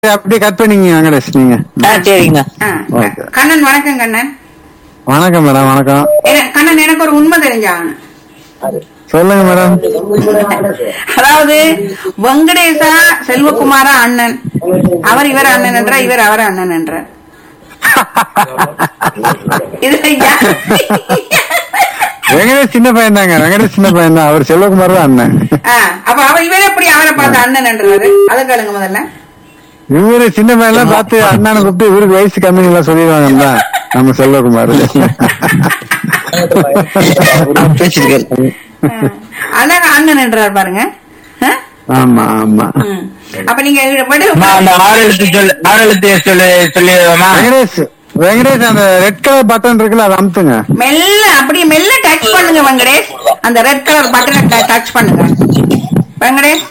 அப்படியே கட் பண்ணிங்க வெங்கடேஷ் நீங்க ஆ சரிங்க ஆ, ஓகே. கண்ணன் வணக்கம் கண்ணன் வணக்கம் மேடம் வணக்கம் என- கண்ணன் எனக்கு ஒரு உண்மை தெரிஞ்சாங்க சொல்லுங்க மேடம் அதாவது வெங்கடேசா செல்வகுமாரா அண்ணன் அவர் இவர் அண்ணன் என்ற இவர் அவர் அண்ணன் என்ற இது யா- வெங்கடேஷ் சின்ன பையன் தாங்க வெங்கடேஷ் சின்ன பையன் தான் அவர் செல்வகுமார் தான் அண்ணன் ஆ, அப்ப அவர் இவர் எப்படி அவரை பார்த்து அண்ணன் என்றாரு அதை கேளுங்க முதல்ல இவரு சின்ன பையன் எல்லாம் பார்த்து அண்ணனை கூப்பிட்டு இவருக்கு வயசு கம்மி எல்லாம் சொல்லிடுவாங்க நம்ம செல்வகுமார் பேசிருக்காரு ஆ, அழகா அண்ணன் என்றார் பாருங்க ஆ? ஆமா ஆமா ம். அப்ப நீங்க விடு அம்மா, அந்த ஆறு எழுத்து சொல்லு ஆறு எழுத்து சொல்லு சொல்லிடுவோமா வெங்கடேஷ் வெங்கடேஷ் அந்த ரெட் கலர் பட்டன் இருக்குல்ல அதை அமுத்துங்க மெல்ல அப்படியே மெல்ல டச் பண்ணுங்க வெங்கடேஷ் அந்த ரெட் கலர் பட்டனை டச் பண்ணுங்க வெங்கடேஷ்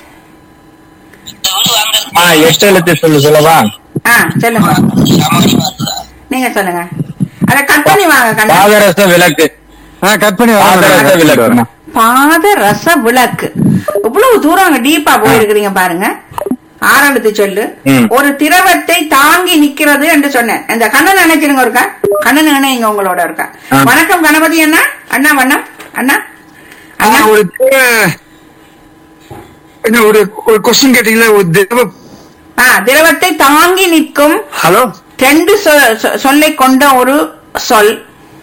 ஆ எட்டு எழுத்து சொல்லு சொல்லவா ஆ சொல்லுங்க நீங்க சொல்லுங்க அத கட் பண்ணி வாங்க கண்ணா பாதரச விளக்கு ஆ கட் பண்ணி வாங்க பாதரச madam. விளக்கு பாத ரச விளக்கு இவ்வளவு தூரம் அங்க டீப்பா போயிருக்கிறீங்க பாருங்க ஆரம்பித்து சொல்லு ம். ஒரு திரவத்தை தாங்கி நிக்கிறது என்று சொன்னேன் இந்த கண்ணன் நினைச்சிருங்க இருக்கா கண்ணன் இணைங்க உங்களோட இருக்கா ஆ. வணக்கம் கணபதி அண்ணா அண்ணா வண்ணம் அண்ணா ஆ, அண்ணா ஒரு திரவ- என்ன ஒரு ஒரு கொஸ்டின் கேட்டீங்களா ஒரு திரவ ஆ, திரவத்தை தாங்கி நிற்கும் ஹலோ ரெண்டு சொ- சொ- சொல்லை கொண்ட ஒரு சொல்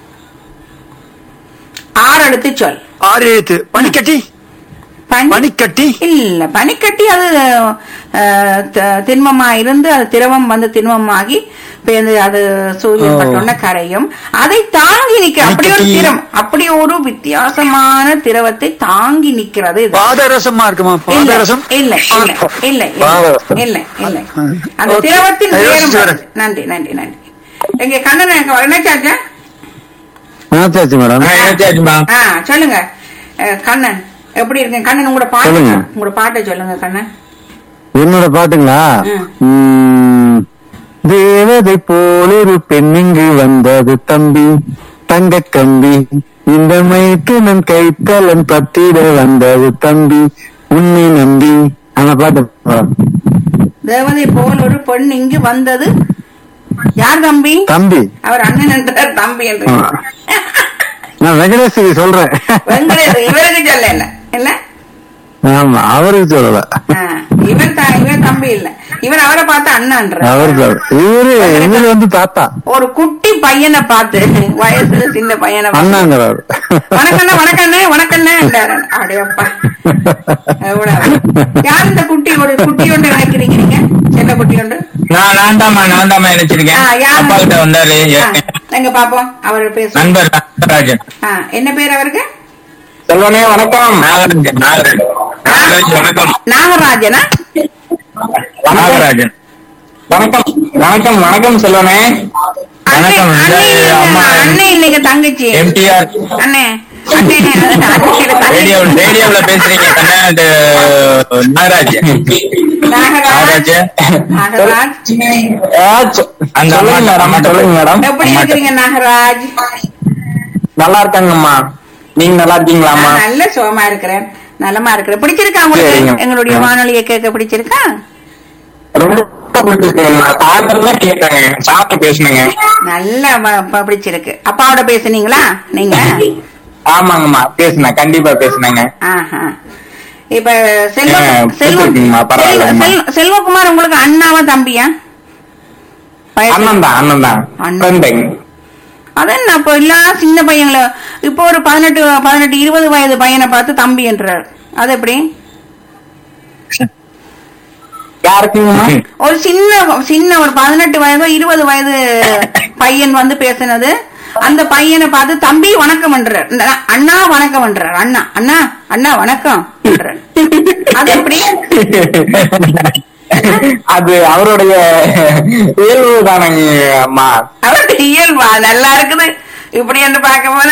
ஆறு எழுத்து சொல் ஆறு எழுத்து பனிக்கட்டி பனி- பனிக்கட்டி இல்ல பனிக்கட்டி அது அஹ், த- திண்மமா இருந்து அது திரவம் வந்து திண்மமாகி பேருந்து அது சூரியன் ஓ. பட்டோன்ன கரையும் அதை தாங்கி நிக்க அப்படி ஒரு பனிக்கட்டி. திரம் அப்படி ஒரு வித்தியாசமான திரவத்தை தாங்கி நிக்கிறது இது பாதரசமா இருக்குமா இல்ல பாதரசம் இல்ல இல்ல இல்ல இல்ல பாதரசம். இல்ல இல்ல அந்த ஓகே. திரவத்தின் நான் உயரம் யோசிச்சு வரேன். நன்றி நன்றி நன்றி எங்க கண்ணன் என்னச்சாச்சா ஆச்சாச்சு மேடம் ஆ, ஏத்தாச்சும்மா. ஆ சொல்லுங்க அஹ், கண்ணன் எப்படி இருக்கீங்க கண்ணன் உங்களோட பாட்டு சொல்லுங்க. உங்களோட பாட்டை சொல்லுங்க கண்ணன் என்னோட பாட்டுங்களா ம். ம், தேவதை போலொரு பெண்ணிங்கு வந்தது தம்பி தங்க கம்பி இந்த மைத்துனன் கைத்தலன் பத்திட வந்தது தம்பி உன்னை நம்பி அந்த பாட்டு மேடம். தேவதை போல் ஒரு பெண் இங்கு வந்தது யார் தம்பி தம்பி அவர் அண்ணன் என்றார் தம்பி என்று ஆ. நான் வெங்கடேஷுக்கு சொல்றேன் வெங்கடேஷ் இவருக்கு சொல்ல இல்ல இல்ல ஆமா அவருக்கு சொல்லல ஆ, இவர் த- இவர் தம்பி இல்ல இவர் அவரை பார்த்து அண்ணன்ற அவருக்கு சொல்ல. இவரு இவரு வந்து தாத்தா ஒரு குட்டி பையனை பார்த்து வயசுல சின்ன பையனை பார்த்து அண்ணாங்கிறாரு வணக்கண்ணே வணக்கண்ணே வணக்கண்ணே என்றாரு. அடேப்பா எவ்வளவு யார் இந்த குட்டி ஒரு குட்டி ஒன்று நினைக்கிறீங்க நீங்க சின்ன குட்டி ஒன்று நான் நான் தாம்மா நான் தாம்மா நினைச்சிருக்கேன் ஆ, யாரு? அப்பா கிட்ட வந்தாரு ஆ, எங்க பாப்போம் அவர் பேச நண்பர் நாகராஜன் என்ன பேர் அவருக்கு செல்வனே வணக்கம் நாகராஜன் நாகராஜன் நாகராஜ் வணக்கம் நாகராஜனா நாகராஜன் வணக்கம் வணக்கம் வணக்கம் செல்வனே அண்ணே வணக்கம் அண்ணே இந்த இல்லைங்க, அம்மா அண்ணே இல்லைங்க தங்கச்சி எம்டிஆர் அண்ணே அண்ணே அண்ணே, ரேடியோ ரேடியோல பேசுறீங்க கண்ணாண்டு நாகராஜ் நாகராஜ் நாகராஜ் நாகராஜ் அந்த அம்மா அம்மா சொல்லுங்க மேடம் எப்படி இருக்கிறீங்க நாகராஜ் நல்லா இருக்காங்கம்மா நீங்க நல்லா இருக்கீங்களாம்மா நான் நல்ல சுகமா இருக்கிறேன் நலமா இருக்கிறேன் பிடிச்சிருக்கா உங்களுக்கு சரிங்க. எங்களுடைய வானொலியை கேட்க பிடிச்சிருக்கா ரொம்ப பிடிச்சிருக்குங்கம்மா சாப்பிட்டு கேட்டாங்க சாப்பிட்டு பேசுனீங்க நல்ல ம- ப- பிடிச்சிருக்கு அப்பாவோட பேசுனீங்களா நீங்க ஆமாங்கம்மா பேசுனேன் கண்டிப்பா பேசுனேங்க ஆஹா. இப்ப செல்வ ஆ, செல்வ பிடிச்சிருக்குங்கம்மா, பரவாயில்லைங்கம்மா. செல்வ- செல்வகுமார் உங்களுக்கு அண்ணாவா தம்பியா வயசு- அண்ணன் தான் அண்ணன் தான் அண்ணன். ஃப்ரெண்டுங்க அதான் அப்ப எல்லா சின்ன பையங்கள இப்போ ஒரு பதினெட்டு பதினெட்டு இருபது வயது பையனை பார்த்து தம்பி என்றார் அது எப்படி யாருக்குங்கம்மா ஒரு சின்ன சின்ன ஒரு பதினெட்டு வயதோ இருபது வயது பையன் வந்து பேசினது அந்த பையனை பார்த்து தம்பி வணக்கம் என்றார் இந்த அண்ணா வணக்கம் என்றார் அண்ணா அண்ணா அண்ணா வணக்கம் என்றார் அது எப்படி அது அவருடைய இயல்பு தானங்க அம்மா அவருக்கு இயல்பா நல்லா இருக்குது இப்படி என்று பார்க்க போன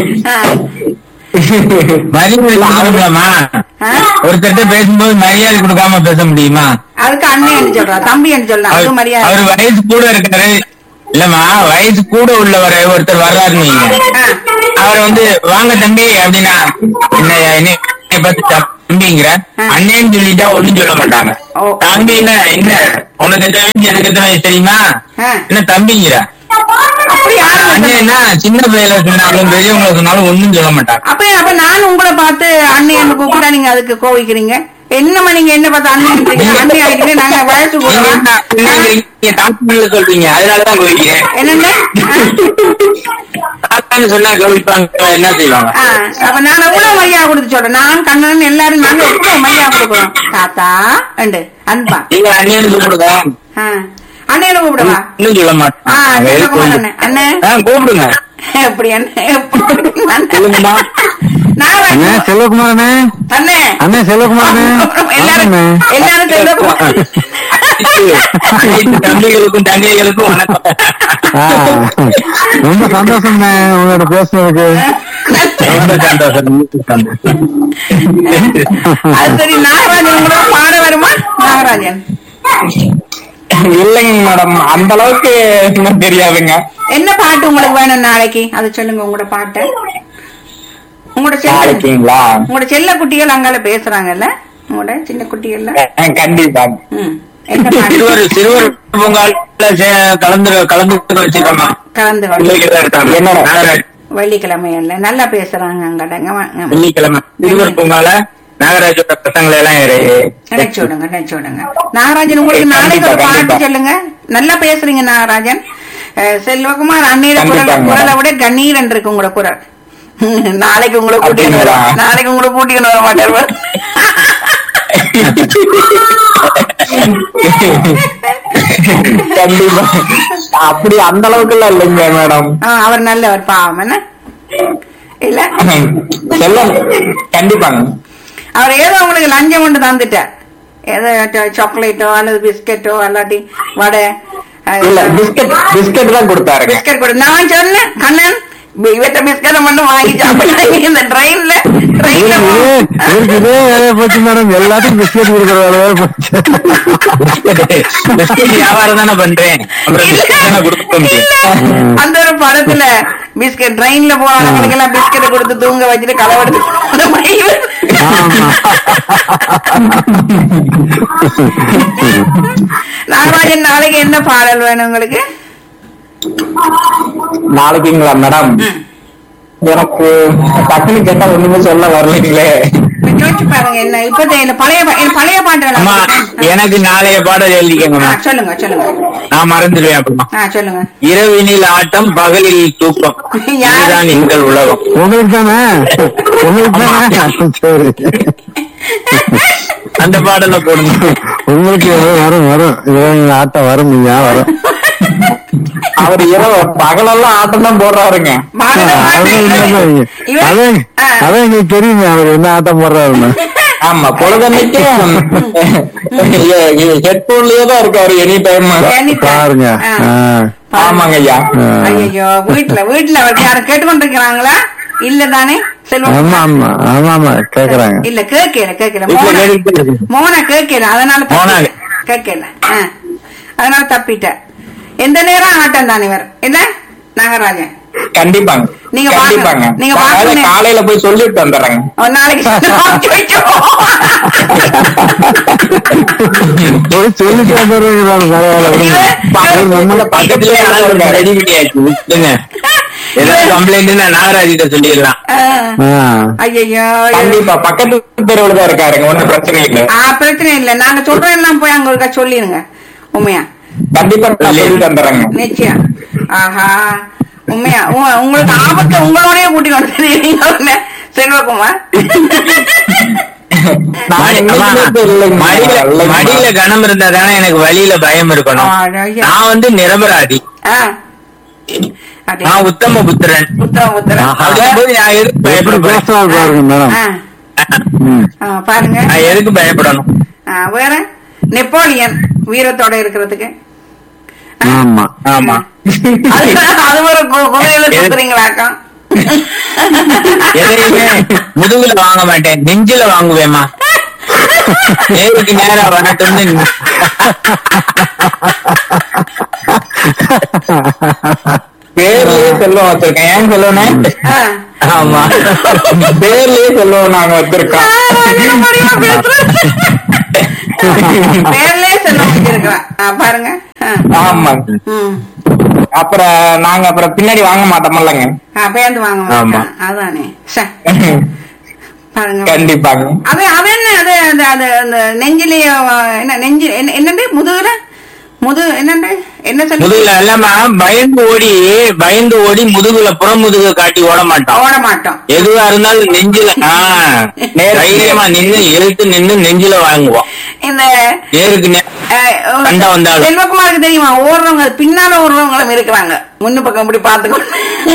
மரியாதை ஒருத்தர்கிட்ட பேசும்போது மரியாதை கொடுக்காம பேச முடியுமா அதுக்கு அண்ணன் என்று சொல்றா தம்பி என்று சொல்லலாம் அது அவர் மரியாதை அவர் வயசு கூட இருக்காரு இல்லம்மா வயசு கூட உள்ளவர் ஒருத்தர் வர்றாருன்னு வைங்க ஆ. அவர் வந்து வாங்க தம்பி அப்படின்னா என்ன என்னை பார்த்து தப்- தம்பிங்கிற ஆ. அண்ணேன்னு சொல்லிட்டா ஒண்ணும் சொல்ல மாட்டாங்க ஓ. தம்பின்னா என்ன உனக்கு எத்தனை வயசு எனக்கு எத்தனை வயசு தெரியுமா ஆ. என்ன தம்பிங்கிற அப்படி யாரும் சொல்ல- அண்ணேன்னா சின்ன பையல சொன்னாலும் பெரியவங்களை சொன்னாலும் ஒண்ணும் சொல்ல மாட்டாங்க அப்ப அப்ப நான் உங்களை பார்த்து அண்ணன் கூப்பிட்டா நீங்க அதுக்கு கோவிக்கிறீங்க என்னம்மா நீங்க என்ன பார்த்து அண்ணன் அண்ணன் ஆகிட்டு நாங்க வயசு நீங்க கூட என்ன என்னங்கிறீங்க தாத்தான்னு சொல்றீங்க அதனாலதான் கோவிக்கிறேன் என்னங்க தாத்தான்னு சொன்னா கவனிப்பாங்க என்ன செய்வாங்க ஆ, அப்ப நான் எவ்வளவு மரியாதை கொடுத்து சொல்றேன் நான் கண்ணன் எல்லாரும் நாங்க எவ்வளவு மரியாதை கொடுக்குறோம் தாத்தா அண்டு அன்பா நீங்க அண்ணன் கூப்பிடுங்க ஆ. அண்ணனை கூப்பிடுவா இன்னும் சொல்ல ஆ மாட்டேன் செல்லகுமார் அண்ணன் அண்ணன் ஆ, கூப்பிடுங்க எப்படி அண்ணன் எப்படி சொல்லுங்கம்மா நான் அண்ணே வரேன். செல்வகுமார் அண்ணே அண்ணே அண்ணே செல்வகுமார் அண்ணே எல்லாரும் அண்ணே. எல்லாரும் செல்லகுமார் அனைத்து தம்பிகளுக்கும் தங்கைகளுக்கும் வணக்கம் ஆ, ரொம்ப சந்தோஷம்ண்ணே உங்களோட பேசுனதுக்கு ரொம்ப சந்தோஷம் ரொம்ப சந்தோஷம். அது சரி நாகராஜன் கூட பாட வருமா நாகராஜன் இல்லைங்க மேடம் அந்த அளவுக்கு இன்னும் தெரியாதுங்க என்ன பாட்டு உங்களுக்கு வேணும் நாளைக்கு அதை சொல்லுங்க உங்களோட பாட்டு உங்களோட செல்ல நாளைக்குங்களா உங்களோட செல்ல குட்டிகள் அங்கால பேசுறாங்கல்ல உங்களோட சின்ன குட்டிகள்ல அஹ் கண்டிப்பா ம் என்ன பாட்டு சிறுவர் சிறுவர் பூங்கால சே- கலந்து கலந்து வச்சிருக்கோம் கலந்து வாங்க. என்ன வெள்ளிக்கிழமைகள்ல நல்லா பேசுறாங்க அங்கடங்க வெள்ளிக்கிழமை சிறுவர் பூங்கால நாகராஜோட பசங்களை எல்லாம் இரு- நினைச்சு விடுங்க நினைச்சு விடுங்க நாகராஜன் உங்களுக்கு நாளைக்கு ஒரு கண்டிப்பா, பாட்டு கண்டிப்பா. சொல்லுங்க நல்லா பேசுறீங்க நாகராஜன் அஹ், செல்வகுமார் அண்ணீர குரல் கண்டிப்பாங்க. குரலை விட கண்ணீரன் இருக்கு உங்களோட குரல் நாளைக்கு உங்களை கூட்டிட்டு வர அப்படிங்களா? நாளைக்கு உங்களை கூட்டிட்டு வர மாட்டார் கண்டிப்பா அப்படி அந்த அளவுக்கு எல்லாம் இல்லைங்க மேடம் ஆ, அவர் நல்லவர் பாவம் என்ன இல்ல செல்லம் கண்டிப்பாங்க அவர் ஏதோ உங்களுக்கு லஞ்சம் கொண்டு தந்துட்டார் ஏதோ சாக்லேட்டோ அல்லது பிஸ்கெட்டோ அல்லாட்டி வடை இல்ல பிஸ்கட் பிஸ்கட் தான் கொடுத்தாருங்க பிஸ்கட் கொடு நான் சொன்னேன் கண்ணன் இவற்ற பிஸ்கட் மட்டும் வாங்கி சாப்பிடாங்க இந்த ட்ரெயின்ல ட்ரெயின்ல இவருக்கு இதே- இவருக்கு இதே வேலையை போச்சு மேடம் எல்லாத்துக்கும் பிஸ்கெட் கொடுக்குற வேலையா போச்சு பிஸ்கட் வியாபாரம் தானே பண்றேன் அப்புறம் பிஸ்கட் தானே கொடுக்க முடியும் அந்த ஒரு படத்துல பிஸ்கட் ட்ரெயின்ல போறவங்களுக்கு எல்லாம் பிஸ்கெட் கொடுத்து தூங்க வச்சுட்டு களவெடுத்து அந்த மாதிரி இவர். ஆமா நாகராஜன் நாளைக்கு என்ன பாடல் வேணும் உங்களுக்கு நாளைக்குங்களா மேடம் ம். எனக்கு டக்குனு கேட்டா ஒண்ணுமே சொல்ல வரலைங்களே யோசிச்சு பாருங்க என்ன இப்ப இந்த பழைய பா- என் பழைய பாட்டு அம்மா வேணாம். எனக்கு நாளைய பாடல் ஆ, எழுதிக்கங்கம்மா சொல்லுங்க சொல்லுங்க நான் மறந்துடுவேன் அப்புறமா ஆ சொல்லுங்க இரவினில் ஆட்டம் பகலில் தூக்கம் யார்? இதுதான் எங்கள் உலகம் உங்களுக்கு தானே உங்களுக்கு தானே சரி அந்த பாடல போடுங்க உங்களுக்கு வரும் வரும் இவங்க ஆட்டம் வரும் ஐயா வரும் அவர் இரவு பகலெல்லாம் ஆட்டம் தான் போடுறாருங்க பாடல அதான் பாட்டு. உண்மைதான். இவர்- அதான் ஆ. அதான் எங்களுக்கு தெரியுமே அவர் என்ன ஆட்டம் போடுறாருன்னு ஆமா பொழுதன்னைக்கு ஹெட்போன்லயே தான் இருக்காரு எனி டைம் Anytime. பாருங்க ஆ. ஆ. ஆமாங்க ஐயா ஆ. ஐயோ வீட்டுல வீட்டுல அவர் யாரும் கேட்டுக்கொண்டிருக்கிறாங்களா இல்ல தானே செல்வம் ஆமா ஆமா ஆமா ஆமா கேக்குறாங்க இல்ல கேட்கல கேட்கல வீட்டுல மோன கேட்டுக்கிட்டே இருக்கு. மோன கேட்கல அதனால மோனா. தப்பிட்டேன். கேட்கல ஆ. அதனால தப்பிட்டேன் எந்த நேரம் ஆட்டம் தானே இவர் என்ன நாகராஜன் கண்டிப்பாங்க நீங்க வாங்க. கண்டிப்பாங்க நீங்க காலையில வாங்க. காலையில போய் சொல்லிட்டு வந்துடுறேங்க ஒரு நாளைக்கு ஐயோ. போய் சொல்லிட்டு வந்துடுறீங்க பரவாயில்ல விடுங்க. இவர்- நம்மள பக்கத்துலயே ஆளுங்க ரெடி பண்ணியாச்சு விட்டுங்க ஏதாவது கம்ப்ளைண்ட் நாகராஜ் கிட்ட சொல்லிடலாம் ஆ. ஆ. ஐயையோ கண்டிப்பா பக்கத்து தெருவுல தான் இருக்காருங்க ஒண்ணும் பிரச்சனை இல்ல ஆ பிரச்சனை இல்ல நாங்க சொல்றோம் எல்லாம் போய் அங்க ஒருக்கா சொல்லிருங்க உண்மையா கண்டிப்பா நான் சொல்லிட்டு வந்துடுறேங்க நிச்சயம் ஆஹா உண்மையா உங்க- உங்களுக்கு ஆபத்தை உங்களோடய கூட்டிட்டு வந்து செல்வகுமார் மடி- அம்மா, மடியில மடியில கனம் இருந்தா தானே எனக்கு வழியில பயம் இருக்கணும் ஐயா. நான் வந்து நிரபராதி ஆ. அடே. நான் உத்தம புத்திரன் உத்தர உத்தர அப்படிங்கும்போது நான் எதுக்கு எப்படி பயப்படணும் பேசுறாரு பாருங்க மேடம் ஆ. ம். ஆ, பாருங்க நான் எதுக்கு பயப்படணும் ஆ, வேற நெப்போலியன் வீரத்தோட இருக்கிறதுக்கு ஆமா ஆமா அது அது ஒரு கு- குதிரையில சுத்துறீங்களாக்கம் எதையுமே முதுகுல வாங்க மாட்டேன் நெஞ்சில வாங்குவேமா நேருக்கு நேரா வரட்டும்னு பேர்லயே செல்வம் வச்சிருக்கேன் ஏன் செல்வனே ஆ. ஆமா பேர்லயே சொல்லுவோம் நாங்க வச்சிருக்கோம் பேர்லயே சொல்ல வச்சிருக்கிறேன் ஆ, பாருங்க ஆ. ஆமா ம். அப்புறம் நாங்க அப்புறம் பின்னாடி வாங்க மாட்டோம்லங்க ஆ, பேர்ந்து வாங்க ஆமா. மாட்டேன். அதானே சே, பாருங்க கண்டிப்பாங்க அது அது என்ன அது அது அது அந்த நெஞ்சிலேயே அஹ், என்ன நெஞ்சு என்ன- என்னண்டு முதுகுல முது என்னண்டு என்ன சொல்லி முதுகுல இல்லாம பயந்து ஓடி பயந்து ஓடி முதுகுல புறம் முதுகு காட்டி ஓட மாட்டோம் ஓட மாட்டோம் எதுவா இருந்தாலும் நெஞ்சில ஆஹ், தைரியமா நின்னு எழுத்து நின்னு நெஞ்சில வாங்குவோம் இந்த நேருக்கு நே- அஹ், சண்டை வந்தாலும். செல்வகுமாருக்கு தெரியுமா ஓடுறவங்க பின்னால ஓடுறவங்களும் இருக்கிறாங்க முன்னு பக்கம் இப்படி பாத்துக்கணும்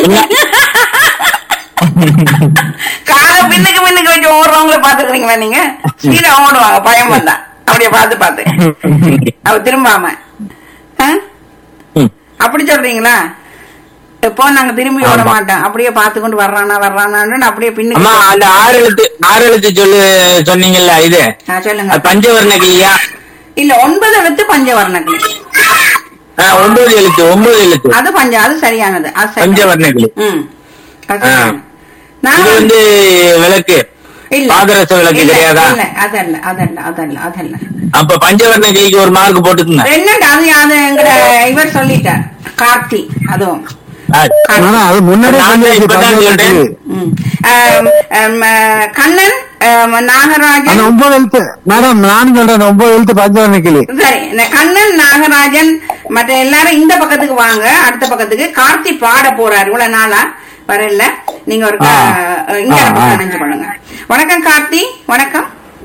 கால பின்னுக்கு பின்னுக்கு வச்சு ஓடுறவங்கள பாத்துக்கிறீங்களா நீங்க ஸ்பீடா ஓடுவாங்க பயம் வந்தா அப்படியே பார்த்து பார்த்து அவ திரும்பாம ஆ? ம். அப்படி சொல்றீங்களா இப்போ நாங்க திரும்பி ஓட ஆமா. மாட்டோம் அப்படியே பார்த்து கொண்டு வர்றானா வர்றானான்னு அப்படியே அம்மா பின்னுக்கு அந்த ஆறு எழுத்து ஆறு எழுத்து சொல்லு சொன்னீங்கல்ல இது ஆ, சொல்லுங்க அது பஞ்சவர்ண கிளியா இல்ல ஒன்பது எழுத்து பஞ்சவர்ணக்கிளி ஆஹ், ஒன்பது எழுத்து ஒன்பது எழுத்து அது பஞ்ச அது சரியானது அது சரி. பஞ்சவர்ண கிளி ம் அது ஆ. சரியானது. நான் இது வந்து விளக்கு இல்ல பாதரச விளக்கு இல்ல, கிடையாதா இல்ல அதல்ல அதல்ல அதல்ல அதல்ல அப்ப பஞ்சவர்ண கிளிக்கு ஒரு மார்க் போட்டுக்குங்க என்னண்டு அது அது எங்கட இவர் சொல்லிட்டார் கார்த்தி அதுவும் ஆ, ஆனா அது முன்னாடியே நான் சொல்லியாச்சு, இப்பதான் பஞ்சவர்ண கிளி. சொல்றேன். ம். ஆம், ஆம், ஆ, கண்ணன் ஆம், அந்த நாகராஜன் ஒன்பது எழுத்து மேடம் நான் சொல்றேன் ஒன்பது எழுத்து பஞ்சவர்ண கிளி சரி இந்த கண்ணன் நாகராஜன் மற்ற எல்லாரும் இந்த பக்கத்துக்கு வாங்க அடுத்த பக்கத்துக்கு கார்த்தி பாட போறாரு இவ்வளவு நாளா வரல நீங்க ஒரு ஆ. இங்க ஆ, ஆ. நினைஞ்சு பண்ணுங்க வணக்கம் கார்த்தி வணக்கம்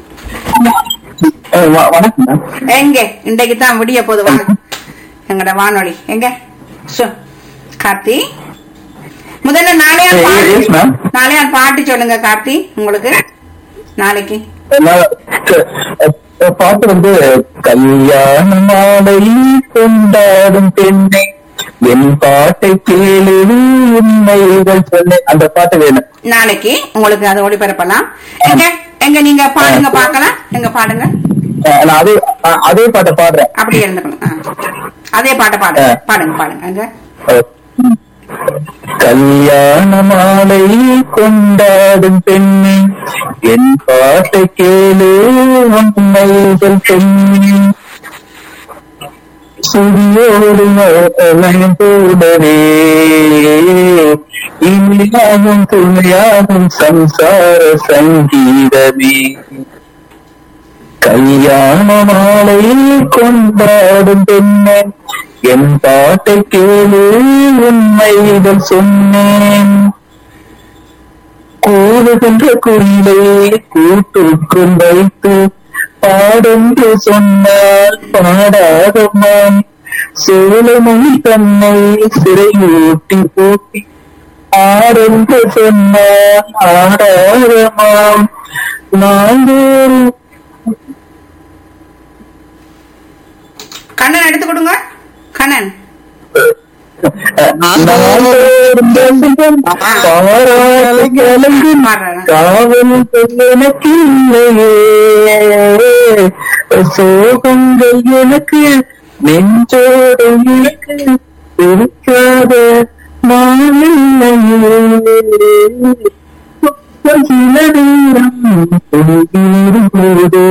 அஹ், வ- வணக்கம் எங்க இன்றைக்கு தான் விடிய போது வாங்க எங்கட வானொலி எங்க சு கார்த்தி முதல்ல நாளையார் Yes, பாட்டு ma'am. நாளையார் பாட்டு சொல்லுங்க கார்த்தி உங்களுக்கு நாளைக்கு நான் பாட்டு வந்து கல்யாண மாலை கொண்டாடும் பெண்ணை என் பாட்டை கேளு உண்மைகள் சொன்ன அந்த பாட்டு வேணும் நாளைக்கு உங்களுக்கு அதை ஒளிபரப்பலாம் எங்க எங்க நீங்க பாடுங்க பார்க்கலாம் எங்க பாடுங்க அஹ் நான் அதே அஹ் அதே பாட்டை பாடுறேன் அப்படியே இருந்துக்கணும் ஆ. அதே பாட்டை பாடுங்க பாடுங்க பாடுங்க எங்க கல்யாண மாலை கொண்டாடும் பெண்ணை என் பாட்டை கேளு உண்மைகள் பெண்ணே சுடியோடு மயம் போடவே இனியாகும் துணையாகும் சம்சார சங்கீதமே கல்யாண மாலை கொண்டாடும் பெண்ணை என் பாட்டை கேளு உண்மைகள் சொன்னேன் கூடுகின்ற குயிலை கூட்டுக்குள் வைத்து பாடென்று சொன்னால் பாடாதமாம் சோழமணி தன்னை சிறையூட்டி பூட்டி ஆடென்று சொன்னால் ஆடாதமாம் நாள்தோறும் கண்ணன் எடுத்து கொடுங்க கண்ணன் காவல் எனக்கு இல்லையே சோகங்கள் எனக்கு நெஞ்சோடு எனக்கு இருக்காத நாளில்லையே சில நேரம் பொழுது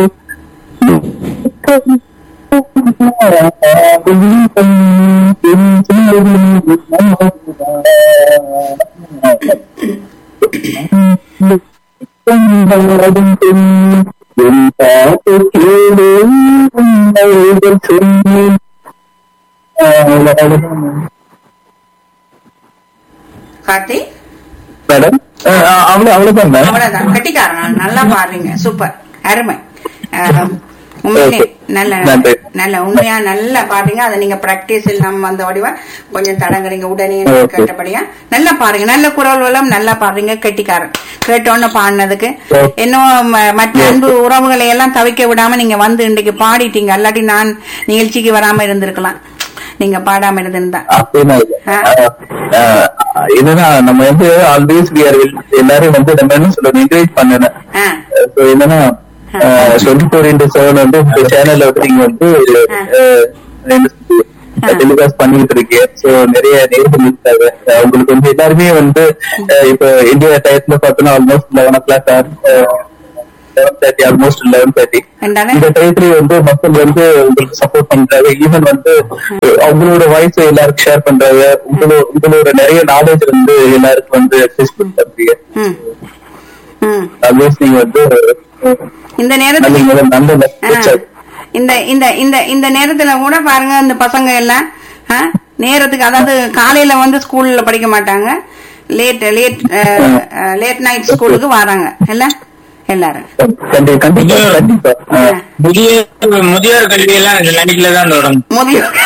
கார்த்தி மேடம் அவ்வளவு அவ்வளவுதான் மேம் அவ்வளவுதான் கட்டிக்காரன் நல்லா பாடுறீங்க சூப்பர் அருமை ஆஹ், உண்மையிலே நல்ல நன்றி. நல்ல உண்மையா நல்லா பாடுறீங்க அதை நீங்க பிராக்டிஸ் இல்லாம வந்த வடிவா கொஞ்சம் தடங்குறீங்க உடனே Okay. கேட்டபடியா நல்லா பாருங்க நல்ல குரல் வளம் நல்லா பாடுறீங்க கெட்டிக்காரன் கேட்டோன்னு பாடினதுக்கு Okay. இன்னும் ம- மற்ற அன்பு உறவுகளை எல்லாம் தவிக்க விடாம நீங்க வந்து இன்னைக்கு பாடிட்டீங்க அல்லாட்டி நான் நிகழ்ச்சிக்கு வராம இருந்திருக்கலாம் நீங்க பாடாம இருந்திருந்தா அப்படின்னா இல்ல. ஆ. ஆஹ், ஆஹ், என்னன்னா நம்ம வந்து ஆல்வேஸ் வி ஆர் எல்லாரும் வந்து நம்ம என்ன சொல்றது என்கரேஜ் பண்ணணும் ஆ. So, என்னன்னா டுவெண்ட்டி ஃபோர் இன்டூ செவன் வந்து இந்த சேனல்ல வந்து நீங்க வந்து ஆ. ஆஹ், என்ன சொல்றது, டெலிகாஸ்ட் பண்ணிட்டு இருக்கேன் சோ நிறைய நேர்கள் இருக்காங்க அஹ் உங்களுக்கு வந்து எல்லாருமே வந்து அஹ் இப்ப இந்தியா டயத்துல பார்த்தோன்னா almost eleven o'clock eleven thirty almost eleven thirty என்னடானே? இந்த டயத்துல வந்து மக்கள் வந்து உங்களுக்கு சப்போர்ட் பண்றாங்க ஈவன் வந்து அஹ் அவங்களோட வாய்ஸ் எல்லாருக்கும் ஷேர் பண்றாங்க உங்களோட உங்களோட நிறைய நாலேஜ் வந்து எல்லாருக்கும் வந்து ஃபேஸ்புக் பண்றீங்க ம் ம் ஆல்மோஸ்ட் நீங்க வந்து இந்த நல்ல நேரத்துல நல்ல ஆ, இந்த இந்த இந்த இந்த நேரத்துல கூட பாருங்க இந்த பசங்க எல்லாம் ஆ, நேரத்துக்கு அதாவது காலையில வந்து ஸ்கூல்ல படிக்க மாட்டாங்க லேட் லேட் லேட் நைட் ஸ்கூலுக்கு வராங்க இல்ல எல்லாரும் கண்டிப்பா கண்டிப்பா கண்டிப்பா ஆ, முதிய முதியோர் கல்வி எல்லாம் இந்த நடிக்கல தான் தொடங்கும் முதியோர்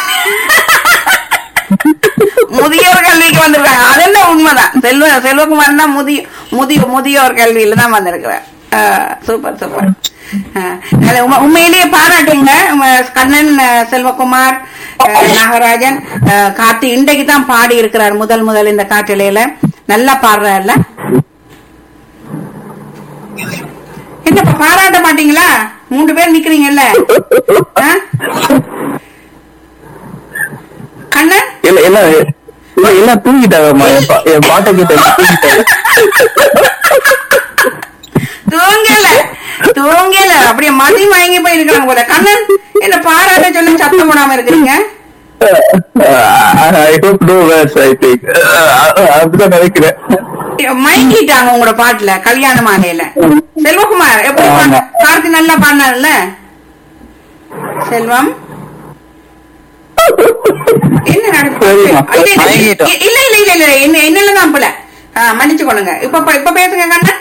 முதியோர் கல்விக்கு வந்திருக்காங்க அது என்ன உண்மைதான் செல்வ செல்வகுமார் தான் முதிய முதிய முதியோர் கல்வியில தான் வந்திருக்கிறார் ஆ, சூப்பர் சூப்பர் ஆ, அது உண்மை- உண்மையிலேயே பாராட்டுங்க உங்க கண்ணன் ஆ, செல்வகுமார் ஆ, நாகராஜன் ஆ, கார்த்தி இன்றைக்கு தான் பாடி இருக்கிறார் முதல் முதல் இந்த காட்டிலையில நல்லா பாடுறாருல்ல என்னப்பா பாராட்ட மாட்டீங்களா மூன்று பேர் நிக்கிறீங்கல்ல ஆ? கண்ணன் இல்ல இல்ல இல்ல எல்லாம் தூங்கிட்டாங்கம்மா என் பா- என் பாட்டை கிட்ட தூங்கிட்டாங்க தூங்கல தூங்கல அப்படியே மதி மயங்கி போய் இருக்காங்க போல கண்ணன் என்ன பாராட்ட சொல்லி சத்தம் போடாம இருக்கிறீங்க I hope no worries I think அப்படிதான் நினைக்கிறேன் மயங்கிட்டாங்க உங்களோட பாட்டுல கல்யாண மாலையில செல்வகுமார் எப்படி பா- ஆமா. கார்த்தி நல்லா பாடினார்ல செல்வம் என்ன நடக்குது? சரிம்மா. இல்ல, இல்ல, மயங்கிட்டோம். இல்ல இல்ல இல்ல இல்ல என்ன என்னல தான் போல மன்னிச்சு கொள்ளுங்க இப்ப ப- இப்ப பேசுங்க கண்ணன்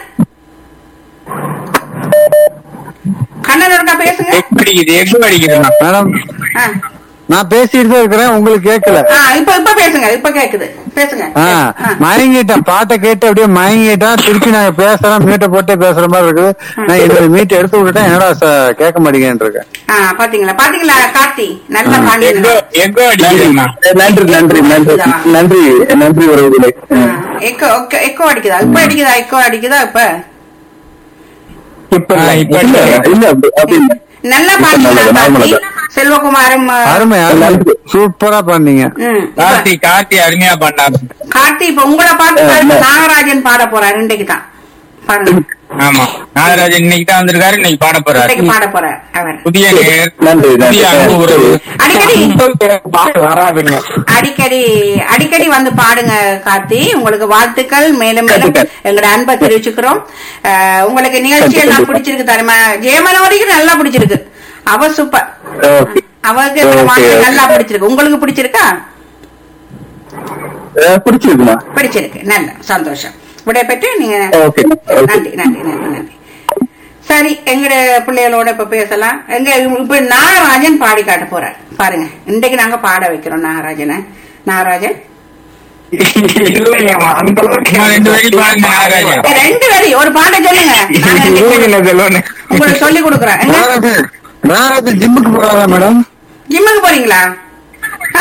கண்ணன் இருக்கா பேசுங்க எக்கு அடிக்குது எக்கு அடிக்குதுண்ணா மேடம் ஆ. நான் பேசிட்டு தான் இருக்கிறேன் உங்களுக்கு கேட்கல ஆ, இப்ப இப்ப பேசுங்க இப்ப கேக்குது பேசுங்க ஆ, ஆ. மயங்கிட்டேன் பாட்டை கேட்டு அப்படியே மயங்கிட்டேன் திருப்பி நாங்க பேசுறோம் மீட்டை போட்டே பேசுற மாதிரி இருக்குது நான் என்னோட மீட்டை எடுத்து விட்டுட்டேன் என்னடா ச- கேட்க மாட்டேங்கன்னு இருக்கேன் ஆ, பாத்தீங்களா பாத்தீங்களா கார்த்தி நல்லா எக்கோ பாண்டியன் எக்கோ அடிக்குதுண்ணா நன்றி நன்றி நன்றி நன்றி நன்றி உறவுகளே எக்கோ எக்கோ- எக்கோ அடிக்குதா இப்ப அடிக்குதா எக்கோ அடிக்குதா இப்ப இப்ப ஆ, இப்ப இல்ல இல்ல. இல்ல அப்படி அப்படி இல்ல. நல்லா இப்ப பாடுறீங்களா நல்லது, கார்த்தி நார்மலா செல்வகுமாரும் ஆ, அருமை அருமை எல்லாருக்கும். சூப்பரா பண்ணீங்க ம், இப்ப கார்த்தி கார்த்தி அருமையா பண்ணாரு கார்த்தி இப்ப உங்களை பார்த்து ஆ, பாருங்க, ஆ. நாகராஜன் பாட போறாரு இன்றைக்கு தான் பாருங்க ஆமா நாகராஜன் இன்னைக்கு தான் வந்திருக்காரு இன்னைக்கு பாட போறாரு இன்றைக்கு பாட போறார் அவர் புதிய நேர் நன்றி புதிய நன்றி அன்பு உறவு அடிக்கடி பாட்டு வராதுங்க அடிக்கடி அடிக்கடி வந்து பாடுங்க கார்த்தி உங்களுக்கு வாழ்த்துக்கள் மேலும் மேலும் கண்டிப்பா. எங்களோட அன்பை தெரிவிச்சுக்கிறோம் அஹ், உங்களுக்கு நிகழ்ச்சி எல்லாம் கண்டிப்பா. பிடிச்சிருக்கு தருமா ஜெயமனோரிக்கு நல்லா பிடிச்சிருக்கு அவ சூப்பர் ஓகே அவருக்கு Okay, வாழ்க்கை okay. நல்லா பிடிச்சிருக்கு உங்களுக்கு பிடிச்சிருக்கா அஹ் பிடிச்சிருக்குமா பிடிச்சிருக்கு நல்ல சந்தோஷம் விடைய பெற்று நீங்க ஓகே நன்றி நன்றி நன்றி நன்றி சரி எங்கட பிள்ளைகளோட இப்ப பேசலாம் எங்க இப்ப நாகராஜன் பாடி காட்ட போறார் பாருங்க இன்றைக்கு நாங்க பாட வைக்கிறோம் நாகராஜனை நாகராஜன் சும்மா ரெண்டு வரி பாருங்க நாகராஜன் ஏ, ரெண்டு வரி ஒரு பாட்டை சொல்லுங்க நாங்க இன்னைக்கு உங்களுக்கு சொல்லி கொடுக்குறோம் எங்க நாராஜு நாராஜு ஜிம்முக்கு போறாரா மேடம் ஜிம்முக்கு போறீங்களா ஆ?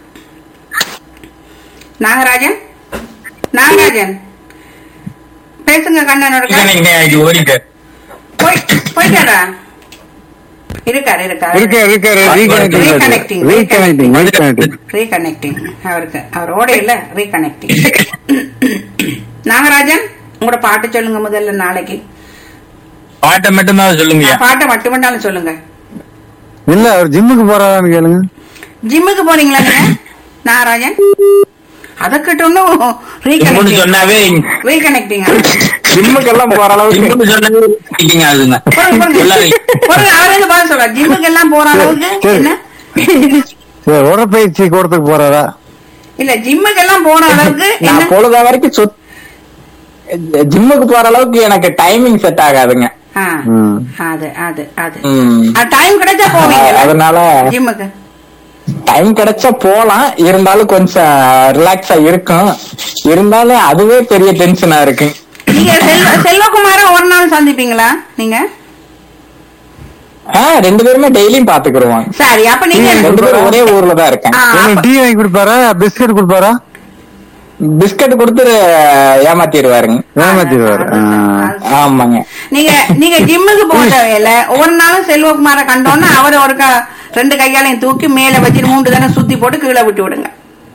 நாகராஜன் நாகராஜன் பேசுங்க கண்ணனோட இன்னைக்கு ஓடிட்டு போய் போயிட்டாரா இருக்காரு இருக்காரு இருக்காரு இருக்காரு Reconnecting. Reconnecting reconnecting reconnecting reconnecting அவருக்கு அவரோட இல்ல ரீகனெக்டிங் நாகராஜன் உங்களோட பாட்டு சொல்லுங்க முதல்ல நாளைக்கு பாட்டை மட்டும் தான் சொல்லுங்க ஆ, பாட்டை மட்டுமண்டாலும் சொல்லுங்க இல்ல அவர் ஜிம்முக்கு போறாரான்னு கேளுங்க ஜிம்முக்கு போறீங்களா நீங்க நாகராஜன் அதற்கிட்ட ஒன்னும் இம்முன்னு சொன்னாவே ரீகனெக்டிங் ஜிம்முக்கெல்லாம் போற அளவுக்கு இம்முன்னு சொன்னாவே இருக்கீங்க அதுங்க சொல்லாதீங்க அவருக்கு பதில் சொல்ற ஜிம்முக்கு எல்லாம் போற அளவுக்கு சரி. என்ன சரி, உடற்பயிற்சி கூடத்துக்கு போறாரா இல்ல ஜிம்முக்கு எல்லாம் போற அளவுக்கு என்ன நான் பொழுத வரைக்கும் சுத் ஜிம்முக்கு போற அளவுக்கு எனக்கு டைமிங் செட் ஆகாதுங்க ஆ, ம். அது அது அது ம். டைம் கிடைச்சா போவீங்க அதனால ஜிம்முக்கு டைம் கிடைச்சா போலாம் இருந்தாலும் கொஞ்சம் ரிலாக்ஸா இருக்கும் இருந்தாலும் அதுவே பெரிய டென்ஷனா இருக்கு நீங்க செல்வ செல்வகுமார ஒரு நாள் சந்திப்பீங்களா நீங்க ஆ ரெண்டு பேருமே டெய்லியும் பாத்துக்கிடுவாங்க சரி அப்ப நீங்க ரெண்டு பேரும் ஒரே ஊர்ல தான் இருக்கேன் ஆ, உங்களுக்கு அப்ப- டீ வாங்கி கொடுப்பாரா பிஸ்கட் கொடுப்பாரா பிஸ்கட் கொடுத்து ஏமாத்திடுவாருங்க ஏமாத்திடுவாரு ஆ. ஆமாங்க நீங்க நீங்க ஜிம்முக்கு போட்ட வேலை ஒரு நாளும் செல்வகுமார கண்டோன்னா அவரை ஒருக்கா ரெண்டு கையாலையும் தூக்கி மேல வச்சு மூன்று தானே சுத்தி போட்டு கீழே விட்டு விடுங்க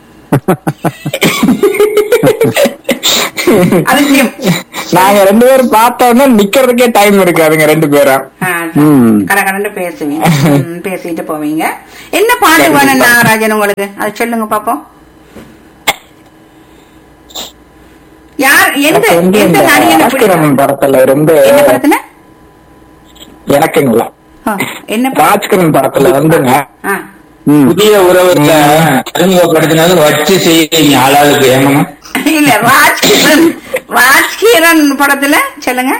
அதிசயம் நாங்க ரெண்டு பேரும் பார்த்தோம்னா நிக்கிறதுக்கே டைம் இருக்காதுங்க ரெண்டு பேரும் ம். கடகடன்னு பேசுவீங்க ம், பேசிட்டு போவீங்க என்ன பாட்டு வேணும் நாகராஜன் உங்களுக்கு அது சொல்லுங்க பாப்போம் யார் எந்த எனக்கு வந்து எந்த இந்த நடிகனை ராஜ்கிரண் பிடிக்கும் படத்துல இருந்து என்ன படத்துல எனக்குங்களா ஆ, என்ன படம் ராஜ்கிரண் படத்துல வந்துங்க ஆ. ம். புதிய உறவுல அறிமுகப்படுத்தினது வச்சு செய்யறீங்க ஆளாளுக்கு ஏமனும் இல்ல ராஜ்கிரண் ராஜ்கிரண் படத்துல சொல்லுங்க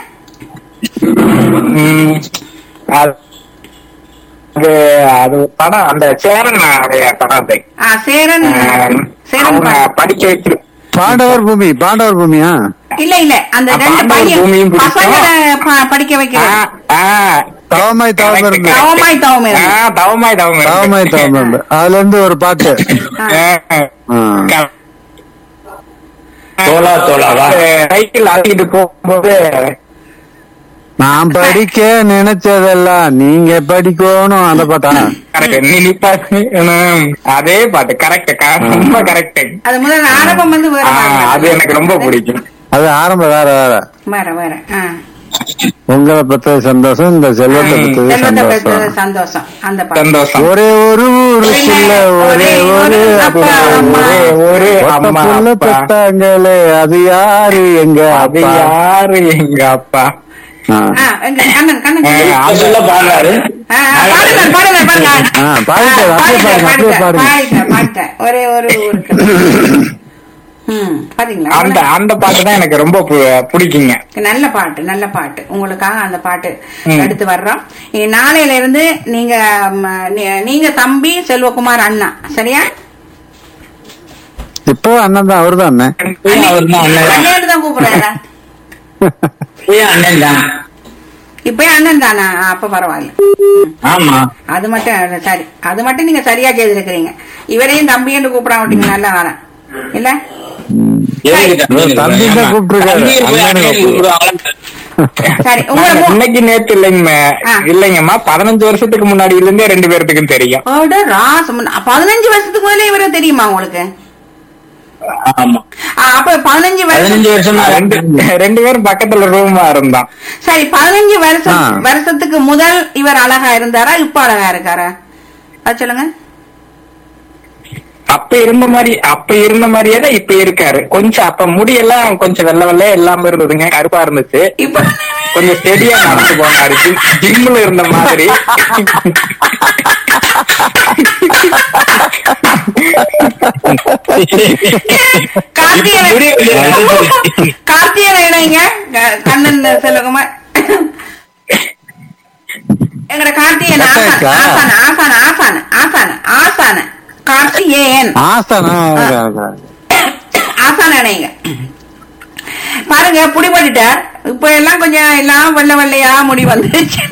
ம், அது அது அது ஒரு படம் அந்த சேரன் உடைய படம் அது ஆ, சேரன் ஆஹ், சேரன் அவங்க படம் படிக்க வச்சு பாண்டவர் பூமி பாண்டவர் பூமியா இல்ல இல்ல அந்த அப்ப ரெண்டு ஆண்டவர் பையன் பூமியும் பிடிக்கும். பசங்களை ப- படிக்க ஆ, வைக்கிறது ஆ, தவமாய் தவம் correct, இருந்து correct. தவமாய் தவம் ஆ, இருந்து. தவமாய் தவம் இருந்து. தவமாய் தவம் இருந்து அதுல இருந்து ஒரு பாட்டு ஆ, ஆ. க- தோலா தோலாவா சைக்கிள் ஆட்டிட்டு போகும்போது நான் படிக்க நினைச்சதெல்லாம் நீங்க படிக்கணும் அந்த பாட்டா correct. நீ நிப்பாட்டு. ம், அதே பாட்டு கரெக்ட் ரொம்ப கரெக்ட் அது முதல்ல ஆரம்பம் வந்து வேற மாதிரி அது எனக்கு ரொம்ப பிடிக்கும் அது ஆரம்பம் வேற வேற வேற வேற ஆ. உங்களை பத்தது சந்தோஷம் இந்த செல்வத்தை ம். பத்தது செல்வத்தை பெற்றது சந்தோஷம் சந்தோஷம் அந்த பாட்டு சந்தோஷம் ஒரே ஒரு ஊருக்குள்ள ஒரே ஒரு அப்பா, அம்மா. ஒரே ஒரு அம்மா புள்ள அப்பா. பெத்தாங்களே அது யாரு எங்க அது அப்பா யாரு எங்க அப்பா ஆ. ஆ, எங்க கண்ணன் கண்ணன் ஆ, சொல்லு. அது சொல்ல பாடுறாரு ஆ, ஆ, பாடுங்க, பாடுங்க, பாடுங்க. ஆ, பாடிட்டேன், ஆ, அப்படியே பாடுங்க, அப்படியே பாடிட்டேன், பாடுங்க. பாடிட்டேன், பாடிட்டேன். ஒரே ஒரு ஊருக்கு ம் பாத்தீங்களா அந்த அந்த பாட்டு தான் எனக்கு ரொம்ப பு- பிடிக்குங்க நல்ல பாட்டு நல்ல பாட்டு உங்களுக்காக அந்த பாட்டு ம். எடுத்து வர்றோம் இனி நாளையில இருந்து நீங்க ம், நீ- நீங்க தம்பி செல்வகுமார் அண்ணா சரியா இப்போ அண்ணன் தான் அவரு தான் அண்ணன் அவர் தான் அண்ணன் அண்ணன் தான் கூப்பிடுறா அண்ணன் தான் இப்பயும் அண்ணன் தானா ஆ, அப்ப பரவாயில்ல ஆமா அது மட்டும் சரி அது மட்டும் நீங்க சரியா செய்திருக்கிறீங்க இவரையும் தம்பி என்று கூப்பிட மாட்டீங்க நல்லா வரேன் இல்ல எதுக்கு தம்பி தம்பி தான் கூப்பிட்டுருக்காரு. தம்பி போய் அண்ணனை அண்ணன் கூப்பிடுவாங்களா? சரி உங்களை நாங்க மூ- இன்னைக்கு நேத்து இல்லைங்க ஆ. இல்லைங்கம்மா பதினஞ்சு வருஷத்துக்கு முன்னாடில இருந்தே ரெண்டு பேர்த்துக்கும் தெரியும் அட ராசம் பதினஞ்சு வருஷத்துக்கு முதல்ல இவரை தெரியுமா உங்களுக்கு ஆமா ஆ, அப்ப பதினஞ்சு வருஷம் பதினஞ்சு வருஷமா ரெண்டு ரெண்டு பேரும் பக்கத்துல ரூமா இருந்தான் சரி பதினஞ்சு வருஷம் ஆ. வருஷத்துக்கு முதல் இவர் அழகா இருந்தாரா இப்ப அழகா இருக்காரா அது சொல்லுங்க அப்ப இருந்த மாதிரி அப்ப இருந்த மாதிரியே தான் இப்ப இருக்காரு கொஞ்சம் அப்ப முடியெல்லாம் கொஞ்சம் வெள்ளை வெள்ளையா இல்லாம இருந்ததுங்க கருப்பா இருந்துச்சு இப்ப கொஞ்சம் ஸ்டெடியா நடந்து போனாரு ஜிம்ல இருந்த மாதிரி கார்த்திகை கார்த்திகை இணைங்க க- கண்ணன் செல்வகுமார் எங்கட கார்த்திகேயன் ஆசான் கட்டாயக்கா? ஆசான ஆசான ஆசான ஆசான ஆசான கார்த்திகேயன் ஆஸ்தானா ஆசான இணைங்க பாருங்க புடிபட்டுட்டார் இப்ப எல்லாம் கொஞ்சம் எல்லாம் வெள்ளை வெள்ளையா முடி வந்துருச்சு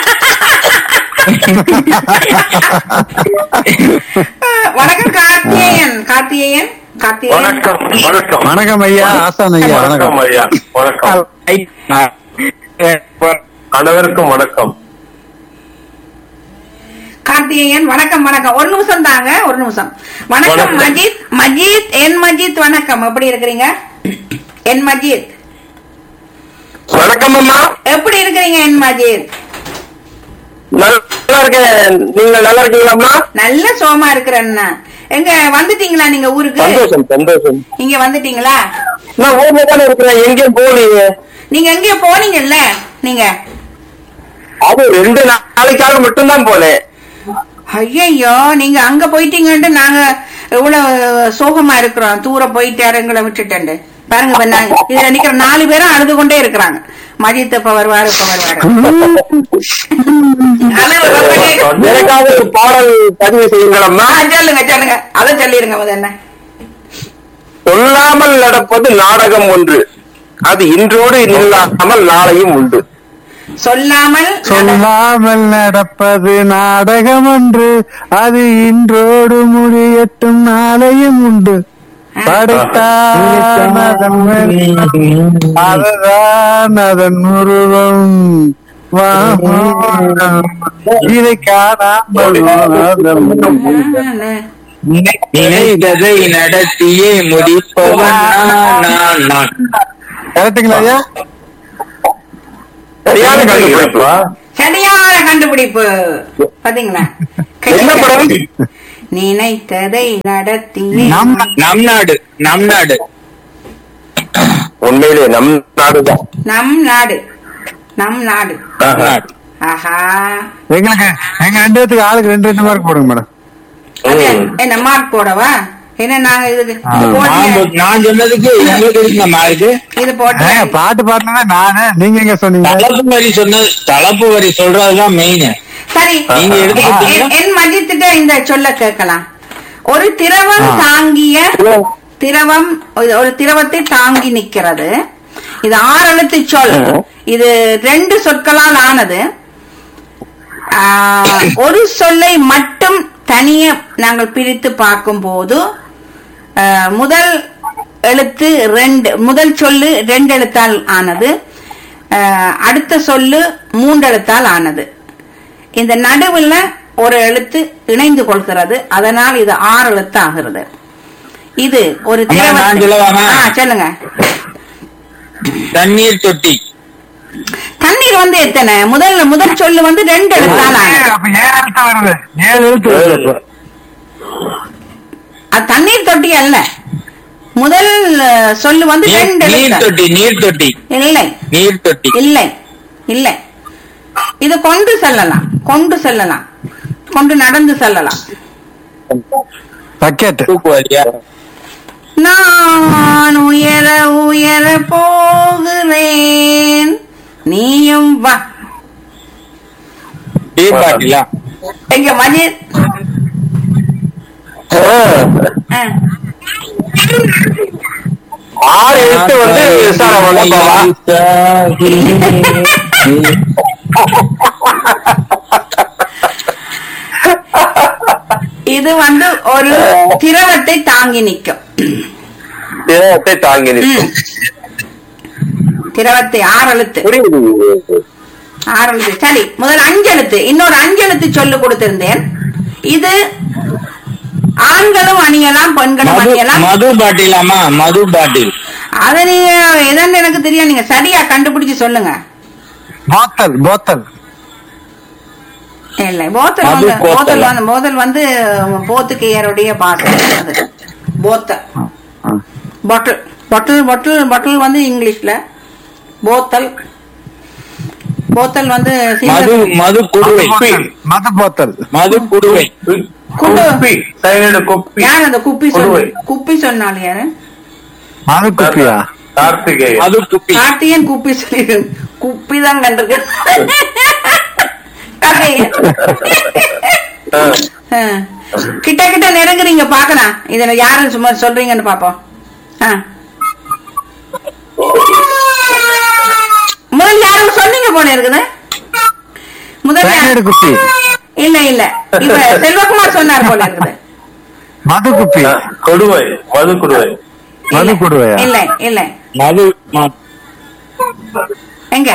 வணக்கம் கார்த்திகேயன் கார்த்திகேயன் கார்த்திகேயன் வணக்கம் வணக்கம் வணக்கம் ஐயா ஆஸ்தான் ஐயா வணக்கம் வணக்கம் ஐயா வணக்கம் அனைவருக்கும் வணக்கம் கார்த்திகேயன் வணக்கம் வணக்கம் ஒரு நிமிஷம் தாங்க ஒரு நிமிஷம் வணக்கம் வணக்கம். மஜித் மஜித் என் மஜித் வணக்கம் எப்படி இருக்கிறீங்க என் மஜித் வணக்கம் அம்மா எப்படி இருக்கிறீங்க என் மஜித் நல்லா இருக்கேன் நீங்க நல்லா இருக்கீங்களாம்மா நல்ல சோமா இருக்கிறேன்னா எங்க வந்துட்டீங்களா நீங்க ஊருக்கு சந்தோஷம் சந்தோஷம் இங்க வந்துட்டீங்களா நான் ஊர்ல தானே இருக்கிறேன் எங்கேயும் போகலீங்க நீங்க எங்கேயோ போனீங்கல்ல நீங்க அது ரெண்டு நாளைக்காக மட்டும்தான் போனேன் ஐயையோ நீங்க அங்க போயிட்டீங்கன்ட்டு நாங்க எவ்வளவு சோகமா இருக்கிறோம் தூர போயிட்டாரு எங்களை விட்டுட்டு பாருங்க இப்ப நான் இதுல நிக்கிற நாலு பேரும் அழுது கொண்டே இருக்கிறாங்க மதியத்தை இப்ப வருவாரு இப்ப வருவாரு ஆனா ஒரு பக்கம் கேக்கு- எனக்காக ஒரு பாடல் பதிவு செய்யுங்களம்மா ஆ, சொல்லுங்க சொல்லுங்க அதை சொல்லிருங்க முதல்ல சொல்லாமல் நடப்பது நாடகம் ஒன்று அது இன்றோடு இல்லாமல் நாளையும் உண்டு சொல்லாமல் நட- சொல்லாமல் நடப்பது நாடகம் ஒன்று அது இன்றோடு முடியட்டும் நாளையும் உண்டு படைத்தான் அதன் மேல் அதுதான் அதன் உருவம் இதை காணாமல் நினைத்ததை நடத்தியே முடிப்பவன் நான், நான் நான் கரெக்டுங்களா ஐயா சரியான கண்டுபிடிப்பா சரியான கண்டுபிடிப்பு பாத்தீங்களா என்ன படம் நினைத்ததை நடத்தி நம் நம் நாடு நம் நாடு உண்மையிலே நம் நாடுதான் நம் நாடு நம் நாடு நம் நாடு ஆஹா எங்களுக்கு எங்க ரெண்டு பேத்துக்கு ஆளுக்கு ரெண்டு ரெண்டு மார்க் போடுங்க மேடம் அது ம். என்ன மார்க் போடவா என்ன நாங்க இதுக்கு இது நான் போட்டு போ- நான் சொன்னதுக்கு உங்களுக்கு இருக்குங்க மார்க்கு இது போட்டு ஏங்க, பாட்டு பாடினதா நானு நீங்க எங்க சொன்னீங்க தலைப்பு வரி சொன்னது தலைப்பு வரி சொல்றதுதான் மெயின் சரி நீங்க எடுத்துக்கிட்டீங்க? என்- என் மதித்திட்ட இந்த சொல்ல கேட்கலாம் ஒரு திரவம் தாங்கிய திரவம் ஒரு- ஒரு திரவத்தை தாங்கி நிக்கிறது இது ஆறு எழுத்து சொல் இது ரெண்டு சொற்களால் ஆனது ஆ, ஒரு சொல்லை மட்டும் தனிய நாங்கள் பிரித்து பார்க்கும் போது ஆ, முதல் எழுத்து ரெண்டு முதல் சொல்லு ரெண்டு எழுத்தால் ஆனது ஆ, அடுத்த சொல்லு மூன்று எழுத்தால் ஆனது இந்த நடுவுல ஒரு எழுத்து இணைந்து கொள்கிறது அதனால் இது ஆறு எழுத்து ஆகிறது இது ஒரு அம்மா, நான் திரவத்தை- சொல்லவாமா? ஆ, சொல்லுங்க தண்ணீர் தொட்டி தண்ணீர் வந்து எத்தனை முதல் முதல் சொல்லு வந்து ரெண்டு எழுத்தால் ஆனது அப்ப ஏழு எழுத்து வருது ஏழு எழுத்து வருது அப்ப. அது தண்ணீர் தொட்டி அல்ல முதல் அஹ், சொல்லு வந்து நீர் ரெண்டு நீர் எழுத்து தொட்டி நீர் தொட்டி இல்லை நீர் தொட்டி இல்லை இல்லை இது கொண்டு செல்லலாம் கொண்டு செல்லலாம் கொண்டு நடந்து செல்லலாம் பக்கெட் தூக்குவாரியா நான் உயர உயர போகிறேன் நீயும் வா டீ பாட்டிலா எங்க மஜித் ஆ. ஆறு எழுத்து வந்து விசாரம் பண்ணப்பாவா இது வந்து ஒரு திரவத்தை தாங்கி நிற்கும் தேகத்தை தாங்கி நிற்கும் திரவத்தை ஆறு எழுத்து புரியுது ஆறு எழுத்து சரி முதல் அஞ்சு எழுத்து இன்னொரு அஞ்சு எழுத்து சொல்லு கொடுத்திருந்தேன் இது ஆண்களும் அணியலாம் பெண்களும் மது அணியலாம் மது பாட்டிலாமா மது பாட்டில் அத நீங்க எதன்னு எனக்கு தெரியும் நீங்க சரியா கண்டுபிடிச்சு சொல்லுங்க போத்தல் போத்தல் இல்ல போத்தல் மது வந்து போத்தல். போத்தல் வந்து போத்தல் வந்து போத்துக்கையருடைய பாஷை அது போத்தல் பாட்டில் பாட்டில் பாட்டில் பாட்டில் வந்து இங்கிலீஷ்ல போத்தல் போத்தல் வந்து மது சிங்கள- மது குடுவை மது போத்தல் மது குடுவை குடு குப்பி சைடு குப்பி யார் அந்த குப்பி குடுவை. சொன்ன குப்பி சொன்னால் யாரு மது குப்பியா கார்த்திகேயன் மது குப்பி கார்த்திகன் குப்பி சொல்லி குப்பி தான் கண்டிருக்கு கார்த்திகேயன். ஆ. கிட்ட கிட்ட நெருங்குறீங்க பாக்கலாம் இதுல யாரு சும்மா சொல்றீங்கன்னு பாப்போம் ஆ. முதல் யாரும் சொன்னீங்க போல இருக்குது முதல் தேநீர் யார்? குப்பி இல்ல இல்ல இப்ப செல்வகுமார் சொன்னார் போல இருக்குது மது குப்பி கொடுவை மது கொடுவை மது கொடுவையா இல்ல இல்ல மது ம- எங்க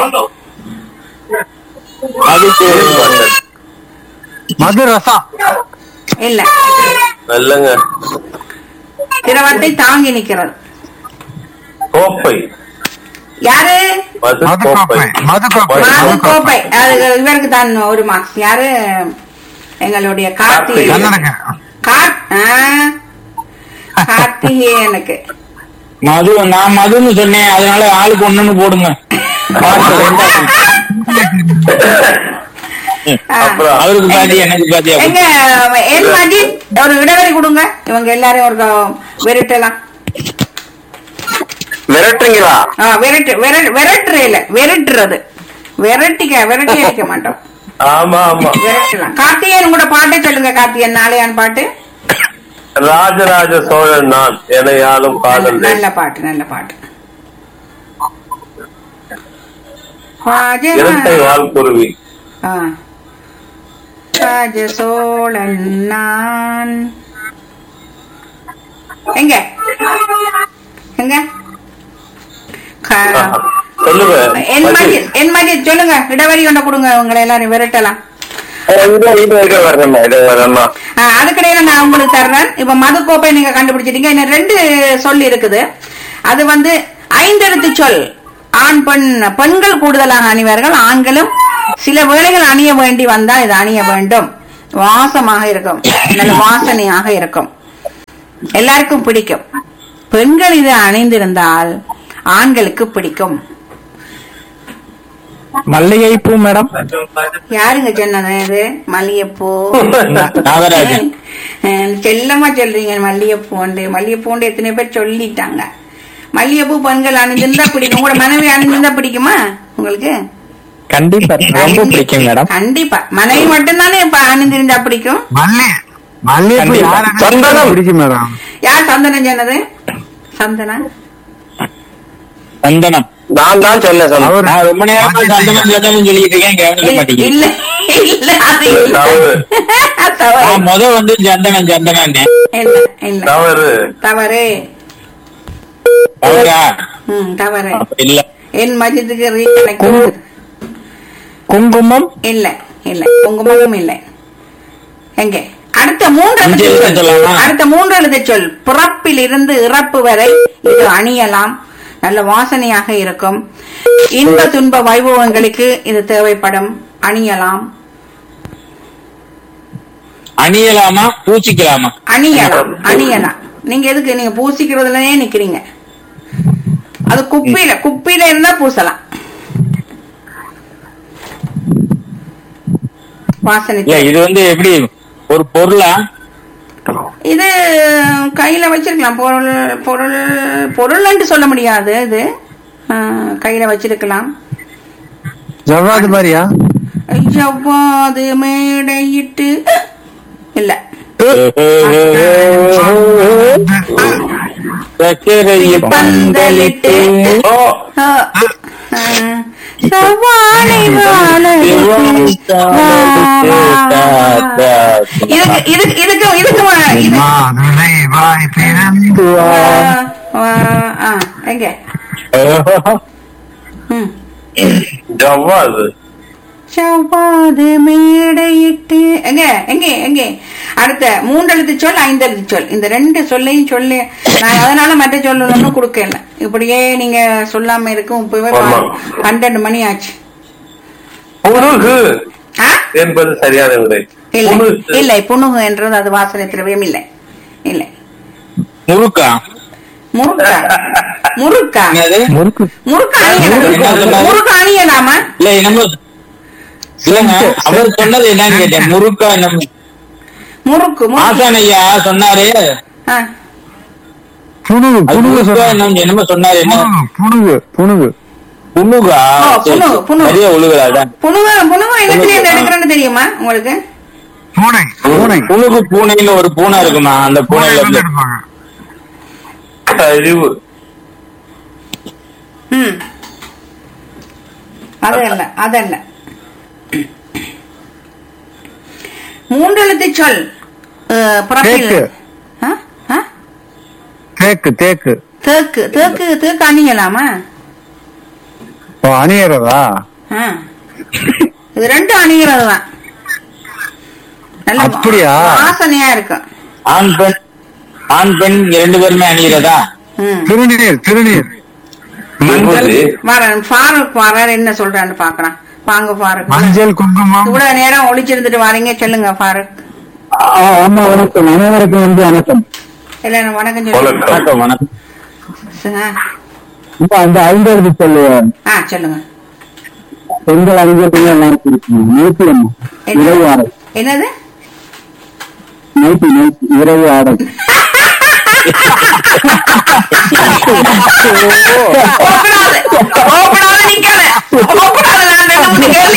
மது குடுவை மது ரசம் இல்ல நல்லங்க திரவத்தை தாங்கி நிக்கிறது கோப்பை யாரு மது மது கோப்பை கோப்பை மது கோப்பை மாது மது கோப்பை அது இவருக்கு தான் ஒரு மார்க்ஸ் யாரு எங்களுடைய கார்த்திகை கன்னடங்க கார்- ஆ, கார்த்திகேயனுக்கு மது நான் மதுன்னு சொன்னேன் அதனால ஆளுக்கு ஒண்ணுன்னு போடுங்க பாத்து ரெண்டா பிரிச்சு. ஆ. அப்புறம் அவருக்கு பாதி எனக்கு பாதியா எங்க என் மஜித் ஒரு இடைவெளி கொடுங்க இவங்க எல்லாரையும் ஒரு க- விரட்டலாம் மிரட்டுறீங்களா ஆ, விரட்டு விரட்டு விரட்டுற இல்ல விரட்டுறது விரட்டிக்க விரட்டி அடிக்க மாட்டோம் ஆமா ஆமா விரட்டலாம் கார்த்திகேயன் கூட பாட்டே சொல்லுங்க கார்த்திகேயன் நாளையான் பாட்டு ராஜராஜ சோழன் நான் என்னை ஆளும் காதல் தேசம். நல்ல பாட்டு நல்ல பாட்டு இரட்டை ராஜ- வால்குருவி ஆ. ராஜ சோழன் நான் எங்க எங்க க- சொல்லுங்க என் மஜித் என் மஜித் சொல்லுங்க இடவரி கொண்ட கொடுங்க உங்களை எல்லாரும் விரட்டலாம் இது இது இருக்க வரணுமா இது வரணுமா ஆ, அதுக்கிடையில நான் உங்களுக்கு தர்றேன் இப்ப மதுக்கோப்பை நீங்க கண்டுபிடிச்சிட்டீங்க இன்னும் ரெண்டு சொல் இருக்குது அது வந்து ஐந்தெழுத்து சொல் ஆண் பெண் பெண்கள் கூடுதலாக அணிவார்கள் ஆண்களும் சில வேளைகள் அணிய வேண்டி வந்தா இது அணிய வேண்டும் வாசமாக இருக்கும் நல்ல வாசனையாக இருக்கும் எல்லாருக்கும் பிடிக்கும் பெண்கள் இது அணிந்திருந்தால் ஆண்களுக்கு பிடிக்கும் மல்லிகை பூ மேடம் யாருங்க சொன்னது இது மல்லிகைப்பூ நாகராஜன் அஹ் செல்லமா சொல்றீங்க மல்லிகைப்பூண்டு மல்லிகைப்பூண்டு எத்தனை பேர் சொல்லிட்டாங்க மல்லிகைப்பூ பெண்கள் அணிஞ்சிருந்தா பிடிக்கும் உங்களோட மனைவி அணிஞ்சிருந்தா பிடிக்குமா உங்களுக்கு கண்டிப்பா ரொம்ப பிடிக்கும் மேடம் கண்டிப்பா மனைவி மட்டும்தானே இப்ப அணிஞ்சிருந்தா பிடிக்கும் மல்லி மல்லிகைப்பூ கண்டிப்பா. யார் சந்தனம். பிடிக்கும் மேடம் யார் சந்தனம் சொன்னது சந்தனா சந்தனம் நான் தான் சொன்னேன் சொன்னேன் அவர் நான் ரொம்ப நேரமா சந்தனம் சந்தனம் சொல்லிட்டு இருக்கேன் கவனிக்க இல்ல மாட்டேங்குது இல்ல இல்ல அது இல்ல. தவறு. தவறு நான் முத வந்து சந்தனம் சந்தனம் இல்ல இல்ல தவறு தவறு தவறா ம் தவறு இல்ல என் மஜத்துக்கு ரீகனெக்ட் குங்குமம் இல்ல இல்ல குங்குமமும் இல்ல எங்க அடுத்த மூன்று எழுத்து அஞ்சு சொல். சொல்லலாமா? அடுத்த மூன்று எழுத்து சொல் பிறப்பில் இருந்து இறப்பு வரை இது அணியலாம் நல்ல வாசனையாக இருக்கும் இன்ப துன்ப வைபவங்களுக்கு இது தேவைப்படும் அணியலாம் அணியலாமா பூச்சிக்கலாமா அணியலாம் அணியலாம் நீங்க எதுக்கு நீங்க பூசிக்கிறதுலயே நிக்கிறீங்க அது குப்பியில குப்பியில இருந்தா பூசலாம் வாசனை இல்ல இது வந்து எப்படி ஒரு பொருளா இது கையில வச்சிருக்கலாம் பொருள் பொருள் பொருள்ன்ட்டு சொல்ல முடியாது இது ஆ, கையில வச்சிருக்கலாம் ஜவ்வாது மாதிரியா எவ்வாது மேடையிட்டு இல்ல சர்க்கரையை பந்தலிட்டு ஓ ஆ, ஆ, சவாலை வாழ இதுக்கு இதுக்கு இதுக்கு இதுக்கு வா- இது மாதுளை வாய் பிறந்து ஆ, ஆ, ஆ, எங்க ம் ஜவ்வாது செவ்வாது மேடையிட்டு எங்க எங்க எங்க அடுத்த மூன்றெழுத்து சொல் ஐந்தெழுத்து சொல் இந்த ரெண்டு சொல்லையும் சொல்லி நான் அதனால மற்ற சொல்லணும்னு கொடுக்கல இப்படியே நீங்க சொல்லாம இருக்கும் இப்பவே ஆமா. பன்னெண்டு மணி ஆச்சு புனுகு ஆ? என்பது சரியான விடை இல்லை புனுகு. இல்லை புணுகு என்றது அது வாசனை திரவியம் இல்லை இல்லை முறுக்கா முறுக்கா முறுக்கா என்னது முறுக்கு முறுக்கு அணியலாம் முறுக்கு. முறுக்கு அணியலாமா இல்ல என்னமோ இல்லங்க அவர் சொன்னது என்னன்னு கேட்டேன் முறுக்கா என்னமோ முறுக்கு முறுக்கு ஆசான் ஐயா சொன்னாரு ஆ. புணுகு அது புணுகு முறுக்கா சொல்றாங்க. என்னமோ என்னமோ சொன்னாரு என்ன புணுகு புணுகு புண்ணுகா ஓ, புண்ணு, புண்ணு. நிறைய உழுகுறா அதான் புணுகு புணுகு என்னத்துல இருந்து எடுக்கிறேன்னு தெரியுமா உங்களுக்கு பூனை பூனை புணுகு பூனைன்னு ஒரு பூனை இருக்குமா அந்த பூனையில இருந்து எடுப்பாங்க அறிவு ம் அதல்ல அதல்ல மூன்றெழுத்து சொல் அஹ், பிறப்பில் தேக்கு. ஆ? ஆ? தேக்கு தேக்கு தேக்கு தேக்கு தேக்கு அணியலாமா ஓ அணியறதா ஆ. இது ரெண்டும் அணிகிறது தான் நல்ல வா- அப்படியா? வாசனையா இருக்கும் ஆண் பெண் ஆண் பெண் ரெண்டு பேருமே அணிகிறதா ம். திருநீர் திருநீர் விபூதி வரேன் ஃபாரூக் வரார் என்ன சொல்றான்னு பாக்குறான் வாங்க ஃபாரூக் மஞ்சள் குங்குமம் இவ்வளவு நேரம் ஒளிச்சிருந்துட்டு வாரீங்க சொல்லுங்க ஃபாரூக் ஆமா வணக்கம் அனைவருக்கும் வந்து வணக்கம் இல்ல வணக்கம் சொல்லுங்க வணக்கம் வணக்கம் வணக்கம் ஆ. இப்ப அந்த ஐந்தாவது சொல்லு ஆ சொல்லுங்க பெண்கள் அறிஞர்கள் எல்லாம் இருக்கணும் நைட்டு என்ன என்ன? இரவு ஆடை என்னது நைட்டு நைட்டு இரவு ஆடை ஓப்பனாது ஓப்பனாது நிக்காத ஓப்பனாது நான் ரெண்டு மூணு கேள்வி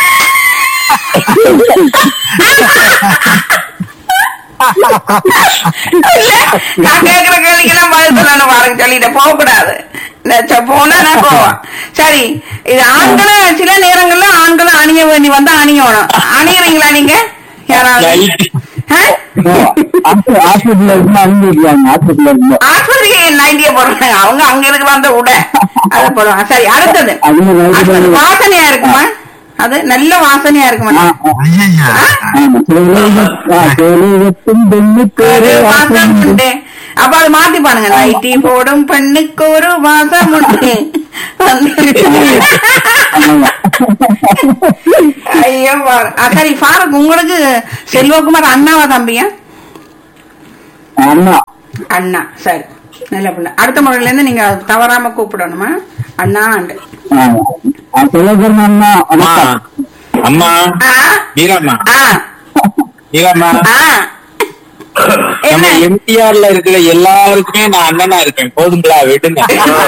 இல்ல நான் கேக்குற கேள்விக்கெல்லாம் பதில் சொல்லணும் பாருங்க சொல்லிட்டேன் போகக்கூடாது இந்த ச- போனா நான் போவேன் சரி இது ஆண்களும் சில நேரங்கள்ல ஆண்களும் அணிய வேண்டி வந்தா அணியணும் அணியறீங்களா நீங்க யாராவது லைட் ஆ? ஆஸ்பத்திரியில இருந்து அனுப்பிடுறாங்க ஆஸ்பத்திரியில இருந்து ஆஸ்பத்திரிக்கு நைட்டிய போடுறாங்க அவங்க அங்க இருக்கிற அந்த உடை அது போடுவாங்க சரி அடுத்தது அடுத்தது வாசனையா இருக்குமா அது நல்ல வாசனையா இருக்குமா ஒரு வாசம் உண்டு அப்ப அது மாத்தி பாருங்க நைட்டி போடும் பெண்ணுக்கு ஒரு வாசம் உண்டு ஐயோ பாரு. ஆ, சரி ஃபாரூக் உங்களுக்கு செல்வகுமார் அண்ணாவா தம்பியா அண்ணா சரி நல்ல பிள்ளை அடுத்த முறையில இருந்து நீங்க தவறாம கூப்பிடணுமா அண்ணா ஆண்டு அம்மா அம்மா ஆ மீராம்மா ஆ மீராம்மா ஆ நம்ம என்ன எம்டிஆர்ல இருக்கிற எல்லாருக்குமே நான் அண்ணனா இருக்கேன் போதுங்களா விடுங்க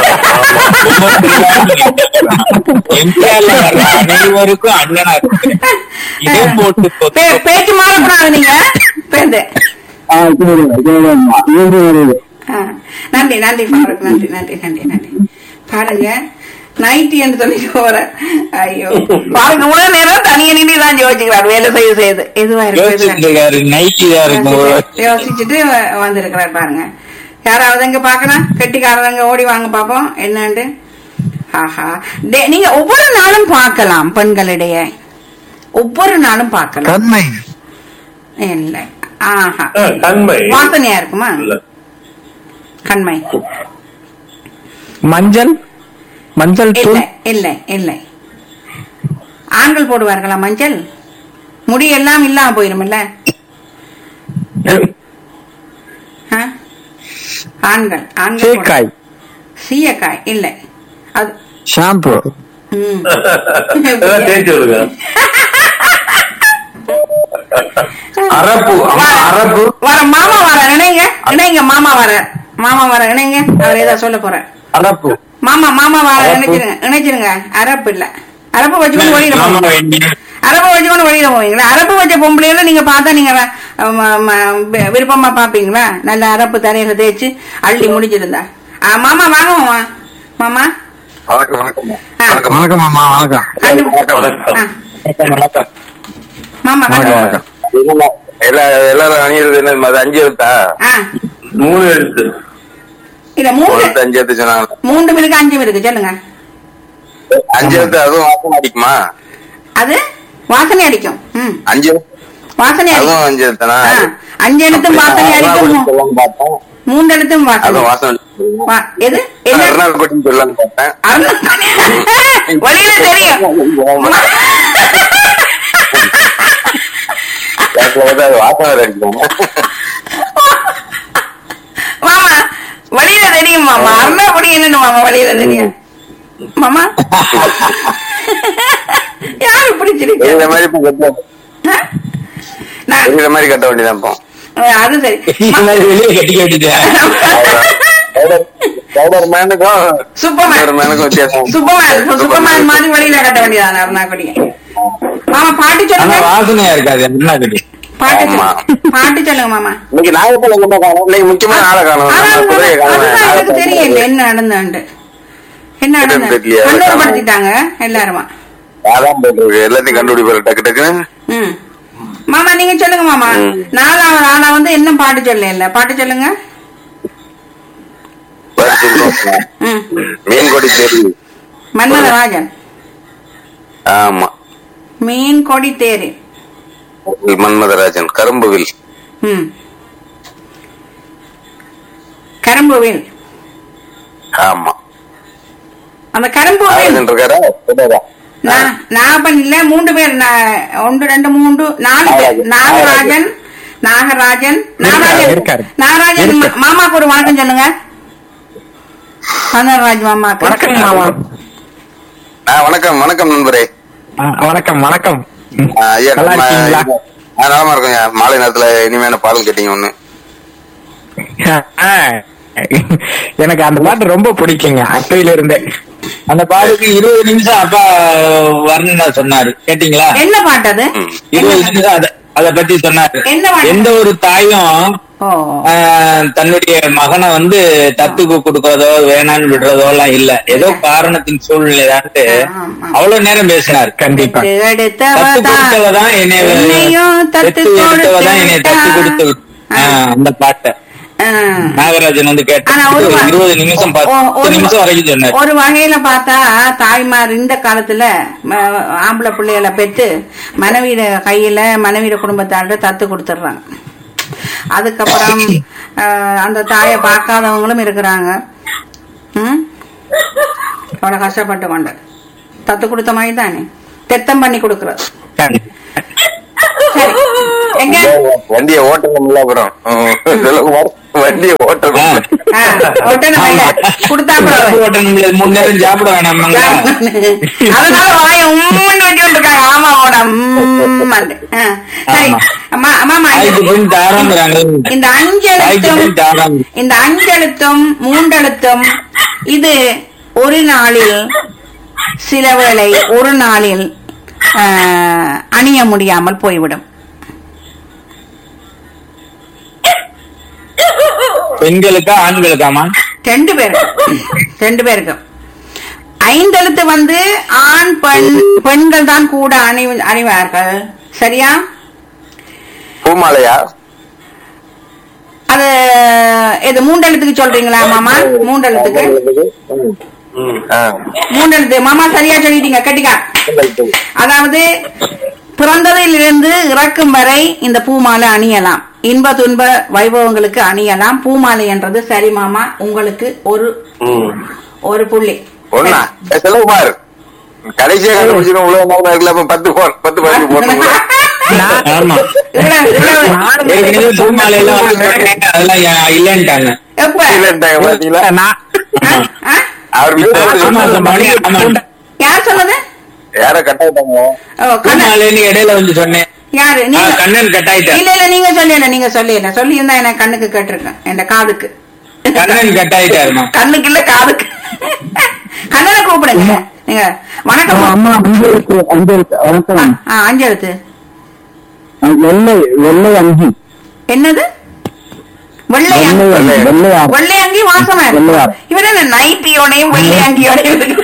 எம்டிஆர்ல வர்ற அனைவருக்கும் அண்ணனா இருக்கேன் இதே போட்டு பே- பேச்சு மாறக்கூடாது நீங்க பேருந்து ஆ, நன்றி நன்றி ஃபாரூக் நன்றி நன்றி நன்றி நன்றி பாருங்க நைட்டி என்று சொல்லி போறேன் ஐயோ பாருங்க இவ்வளவு நேரம் தனிய நின்று தான் யோசிக்கிறார் வேலை செய்ய செய்து எதுவா இருக்கும் எதுவா இருக்கும். யோசிச்சிருக்காரு நைட்டி தான் இருக்கும் யோசிச்சுட்டு வ- வந்திருக்கிறார் பாருங்க யாராவது எங்க பாக்கலாம் கெட்டிக்காரங்க ஓடி வாங்க பாப்போம் என்னண்டு ஆஹா டே- நீங்க ஒவ்வொரு நாளும் பார்க்கலாம் பெண்களிடையே ஒவ்வொரு நாளும் பார்க்கலாம் தன்மை இல்ல ஆஹா ஆ, தன்மை வாசனையா இருக்குமா இல்ல. கண்மை மஞ்சள் மஞ்சள் இல்ல தூள் இல்ல இல்லை ஆண்கள் போடுவார்களா மஞ்சள் முடி எல்லாம் இல்லாம போயிருமில்ல ஆ? ஆண்கள் ஆண்கள் போடு- சீக்காய் சீயக்காய் இல்லை அது ஷாம்பு ம். இதெல்லாம் தேய்ச்சி விடுங்க அரப்பு அம்மா அரப்பு வர மாமா வர இணைங்க இணைங்க மாமா வர மாமா வர இணைங்க அவர் ஏதோ சொல்ல போற அரப்பு மாமா மாமா வர இணைச்சிருங்க இணைச்சிருங்க அரப்பு இல்ல அரப்பு வச்சுக்கொண்டு வெளியில ஆமா, போவீங்க வேண்டிய- அரப்பு வச்சுக்கொண்டு வெளியில போவீங்களா அரப்பு வச்ச பொம்பளையில நீங்க பார்த்தா நீங்க அஹ், ம- ம- வி- விருப்பமா பாப்பீங்களா நல்ல அரப்பு தரையில தேய்ச்சு அள்ளி முடிச்சிருந்தா ஆ, மாமா வாங்க மாமா மாமா வணக்கம் வணக்கம் ஆ. வணக்கம் வணக்கம் அம்மா வணக்கம் கண்டு- வணக்கம், வணக்கம். ஆ, வணக்கம், வணக்கம். மாமா கண்டு- வணக்கம். இல்ல, எல்லா எல்லாரும் அணியிறது என்ன அது அஞ்சு எழுத்தா ஆ மூணு எழுத்து இல்ல மூணு மூணு எழுத்து அஞ்சு எழுத்து சொன்னாங்க மூன்று இருக்கு அஞ்சு இருக்கு சொல்லுங்க அஞ்சு எழுத்து அதுவும் வாசம் அடிக்குமா அது வாசனை அடிக்கும் ம் அஞ்சு எழுத்து வாசனை அதுவும் அடிக்கும் அஞ்சு எழுத்துனா ஆ, அஞ்சு எழுத்தும் வாசனை அடிக்கும் மூ- சொல்லலாம்னு பார்த்தேன் மூன்று எழுத்தும் வாசனை அதுவும் வாசம் அடிக்கும். வா- எது என்ன அருணாக்குட்டின்னு சொல்லலாம்னு பார்த்தேன் அருண் வழியில தெரியும் கேட்கல போது அது வாசம் வேற அடிக்கும் மாமா வழியில தெரியும் மாமா அருணாபடி என்னன்னு மாமா வழியில தெரியும் மாமா யாரு இப்படி இந்த சிரிக்க மாதிரி இப்ப கட்ட நான் இந்த மாதிரி கட்ட வேண்டியதான் இப்போ அது சரி இந்த மாதிரி வெளியே கட்டிக்க வேண்டியது ஒரு மேனுக்கும் சூப்பர்மேன் ஒரு மேனுக்கும் வித்தியாசம் சூப்பர்மேன் சூப்பர்மேன் மாதிரி வழியில கட்ட வேண்டியதான் அருணாபடி மாமா பாட்டு ஆனா சொல்லுங்க வாசனையா இருக்காது என்ன கட்டி பாட்டு ஆமா. சொல்லுங்க பாட்டு சொல்லுங்க மாமா இன்னைக்கு நாகப்பழம் எங்க காணும் இன்னைக்கு முக்கியமான ஆளை காணும் ஆனா நம்ம குதிரையை காணும் அதுதான் எனக்கு தெரியல என்ன நடந்தாண்டு என்ன நடந்து தெரியலையா? கண்டுபிடிச்சிட்டாங்க எல்லாருமா அதான் போயிட்டு எல்லாத்தையும் கண்டுபிடிப்பாரு டக்கு டக்குன்னு ம் மாமா நீங்க சொல்லுங்க மாமா ம். நாலாவது ஆளா வந்து என்ன பாட்டு சொல்ல இல்ல பாட்டு சொல்லுங்க பாட்டு சொல்லுவோம். ம் மீன் கொடி தேடி மன்மதராஜன் ஆமா மீன் கொடி தேரு மன்மதராஜன் கரும்புவில் ம் கரும்புவில் ஆமா அந்த கரும்புவில் நாகராஜன் இருக்காரா சொல்லுடா. நான் நான் இல்ல மூன்று பேர் நான் ஒன்று ரெண்டு மூன்று நாலு பேர் நாகராஜன் நாகராஜன் நாகராஜன் இருக்காரு. நாகராஜன் மா- மாமாக்கு ஒரு வணக்கம் சொல்லுங்க சந்தரராஜ் மாமாக்கு வணக்கம் மாமா ஆ, வணக்கம் வணக்கம் நண்பரே ஆ, வணக்கம் வணக்கம் ஆ, ஐயா நல்லா நம்ம இருக்கீங்களா ஆ, நலமா இருக்கோங்க மாலை நேரத்துல இனிமையான பாடல் கேட்டீங்க ஒண்ணு ஆ, எனக்கு அந்த பாட்டு ரொம்ப பிடிக்குங்க அப்பையில இருந்தே அந்த பாட்டுக்கு இருபது நிமிஷம் அப்பா வரணும்னு சொன்னாரு கேட்டீங்களா என்ன பாட்டு அது ம். இருபது நிமிஷம் அத அத பத்தி சொன்னாரு என்ன பாட்டு? எந்த ஒரு தாயும் ஓ ஆஹ், தன்னுடைய மகனை வந்து தத்துக்கு கொடுக்கறதோ வேணான்னு விடுறதோ எல்லாம் இல்ல ஏதோ காரணத்தின் சூழ்நிலைதான்ட்டு ஆமா. அவ்வளவு நேரம் பேசினார் கண்டிப்பா தத்து எடுத்தவ தத்து தான் கொடுத்தவதான் என்னை என்னையும் தத்து தத்து எடுத்தவதான் என்னை தத்து கொடுத்து கொடுத்து விட்டா. ஆஹ், அந்த பாட்டை ஆ. நாகராஜன் வந்து ஆனா ஒரு கேட்டு வ- இருபது நிமிஷம் ஒ- பத்து ஒரு- நிமிஷம் வரைக்கும் சொன்னார் ஒரு வகையில பார்த்தா தாய்மார் இந்த காலத்துல ம- ஆம்பளை பிள்ளைகளை பெற்று மனைவியிட கையில மனைவியிட குடும்பத்தார்கிட்ட தத்து கொடுத்துடுறாங்க அதுக்கப்புறம் ஆஹ், அந்த தாயை பார்க்காதவங்களும் இருக்கிறாங்க ம்? அவ்வளவு கஷ்டப்பட்டு கொண்டு தத்து கொடுத்த மாதிரி தானே தெத்தம் பண்ணி கொடுக்கறது சரி எங்க வண்டியை ஓட்டணும்ல அப்புறம் ம். செல்வகுமார் வண்டியை ஓட்டணும் ஆ, ஒட்டணும் இல்ல. கொடுத்தா அப்புறம் ஓட்டணும்ல மூணு நேரம் சாப்பிட வேணாமாங்க அதனால வாய உம்முன்னு வச்சு இருக்காங்க ஆமா ஓட உம்மாண்டு. ஆ, சரி ஆமா. அம்மா அம்மா தாய்க்கு பின் தாராங்கிறாங்க இந்த அஞ்செழுத்தும் தாய்க்கு பின் தாராங்க இந்த அஞ்செழுத்தும் மூன்றெழுத்தும் இது ஒரு நாளில் சில வேளை ஒரு நாளில் ஆ, அணிய முடியாமல் போய்விடும் பெண்களுக்கா ஆண்களுக்காமா ரெண்டு பேருக்கும் ரெண்டு பேருக்கும் ஐந்தெழுத்து வந்து ஆண் பெண் பெண்கள் தான் கூட அணி அணிவார்கள் சரியா பூமாலையா அது இது மூன்றெழுத்துக்கு சொல்றீங்களா மாமா மூன்றெழுத்துக்கு ஆ. மூன்றெழுத்து மாமா சரியா சொல்லிட்டீங்க கட்டிக்கா அதாவது பிறந்ததிலிருந்து இறக்கும் வரை இந்த பூமாலை அணியலாம் இன்ப துன்ப வைபவங்களுக்கு அணியலாம் பூமாலை என்றது சரி மாமா உங்களுக்கு ஒரு ம். ஒரு புள்ளி ஒண்ணா ஏ, செல்வகுமார் கடைசியா கண்டுபிடிச்சிடும் உலக நாள் இருக்குல்ல அப்ப பத்து போ பத்து பதினஞ்சு போட்டு ஆமா இவ்வளவு- இவ்வளவு- ஏற்கனவே பூமாலை எல்லாம் வந்து சொன்னேன், அதெல்லாம் யா- இல்லன்ட்டாங்க எப்ப இல்லன்ட்டாங்க பாத்தீங்களா ஆ? ஆ? அவர் வீட்டுல ஆமா அந்த மணி ஆமா யார் சொன்னது யார கட்டாயிட்டாங்க ஓ, கண்ணன். பூமாலைன்னு இடையில வந்து சொன்னேன் யாரு ஆ, நீங்க கண்ணன் கட்டாயிட்டார் இல்ல இல்ல நீங்க சொல்லல நீங்க சொல்லல சொல்லி இருந்தா எனக்கு கண்ணுக்கு கேட்டிருக்கேன் என் காதுக்கு கண்ணன் கட்டாயிட்டாருமா கண்ணுக்கு இல்ல காதுக்கு கண்ணனை கூப்பிடுங்க நீங்க வணக்கம் அம்மா அஞ்செழுத்து அஞ்செழுத்து வணக்கம் ஆ, அஞ்செழுத்து வெள்ளை வெள்ளை அஞ்சு என்னது வெள்ளை அங்கி வெள்ளை வெள்ளையார் வெள்ளை அங்கி வாசமா இருக்கு வெள்ளையார். இவர் என்ன நைட்டியோடையும் வெள்ளை அங்கியோடையும் இருக்கு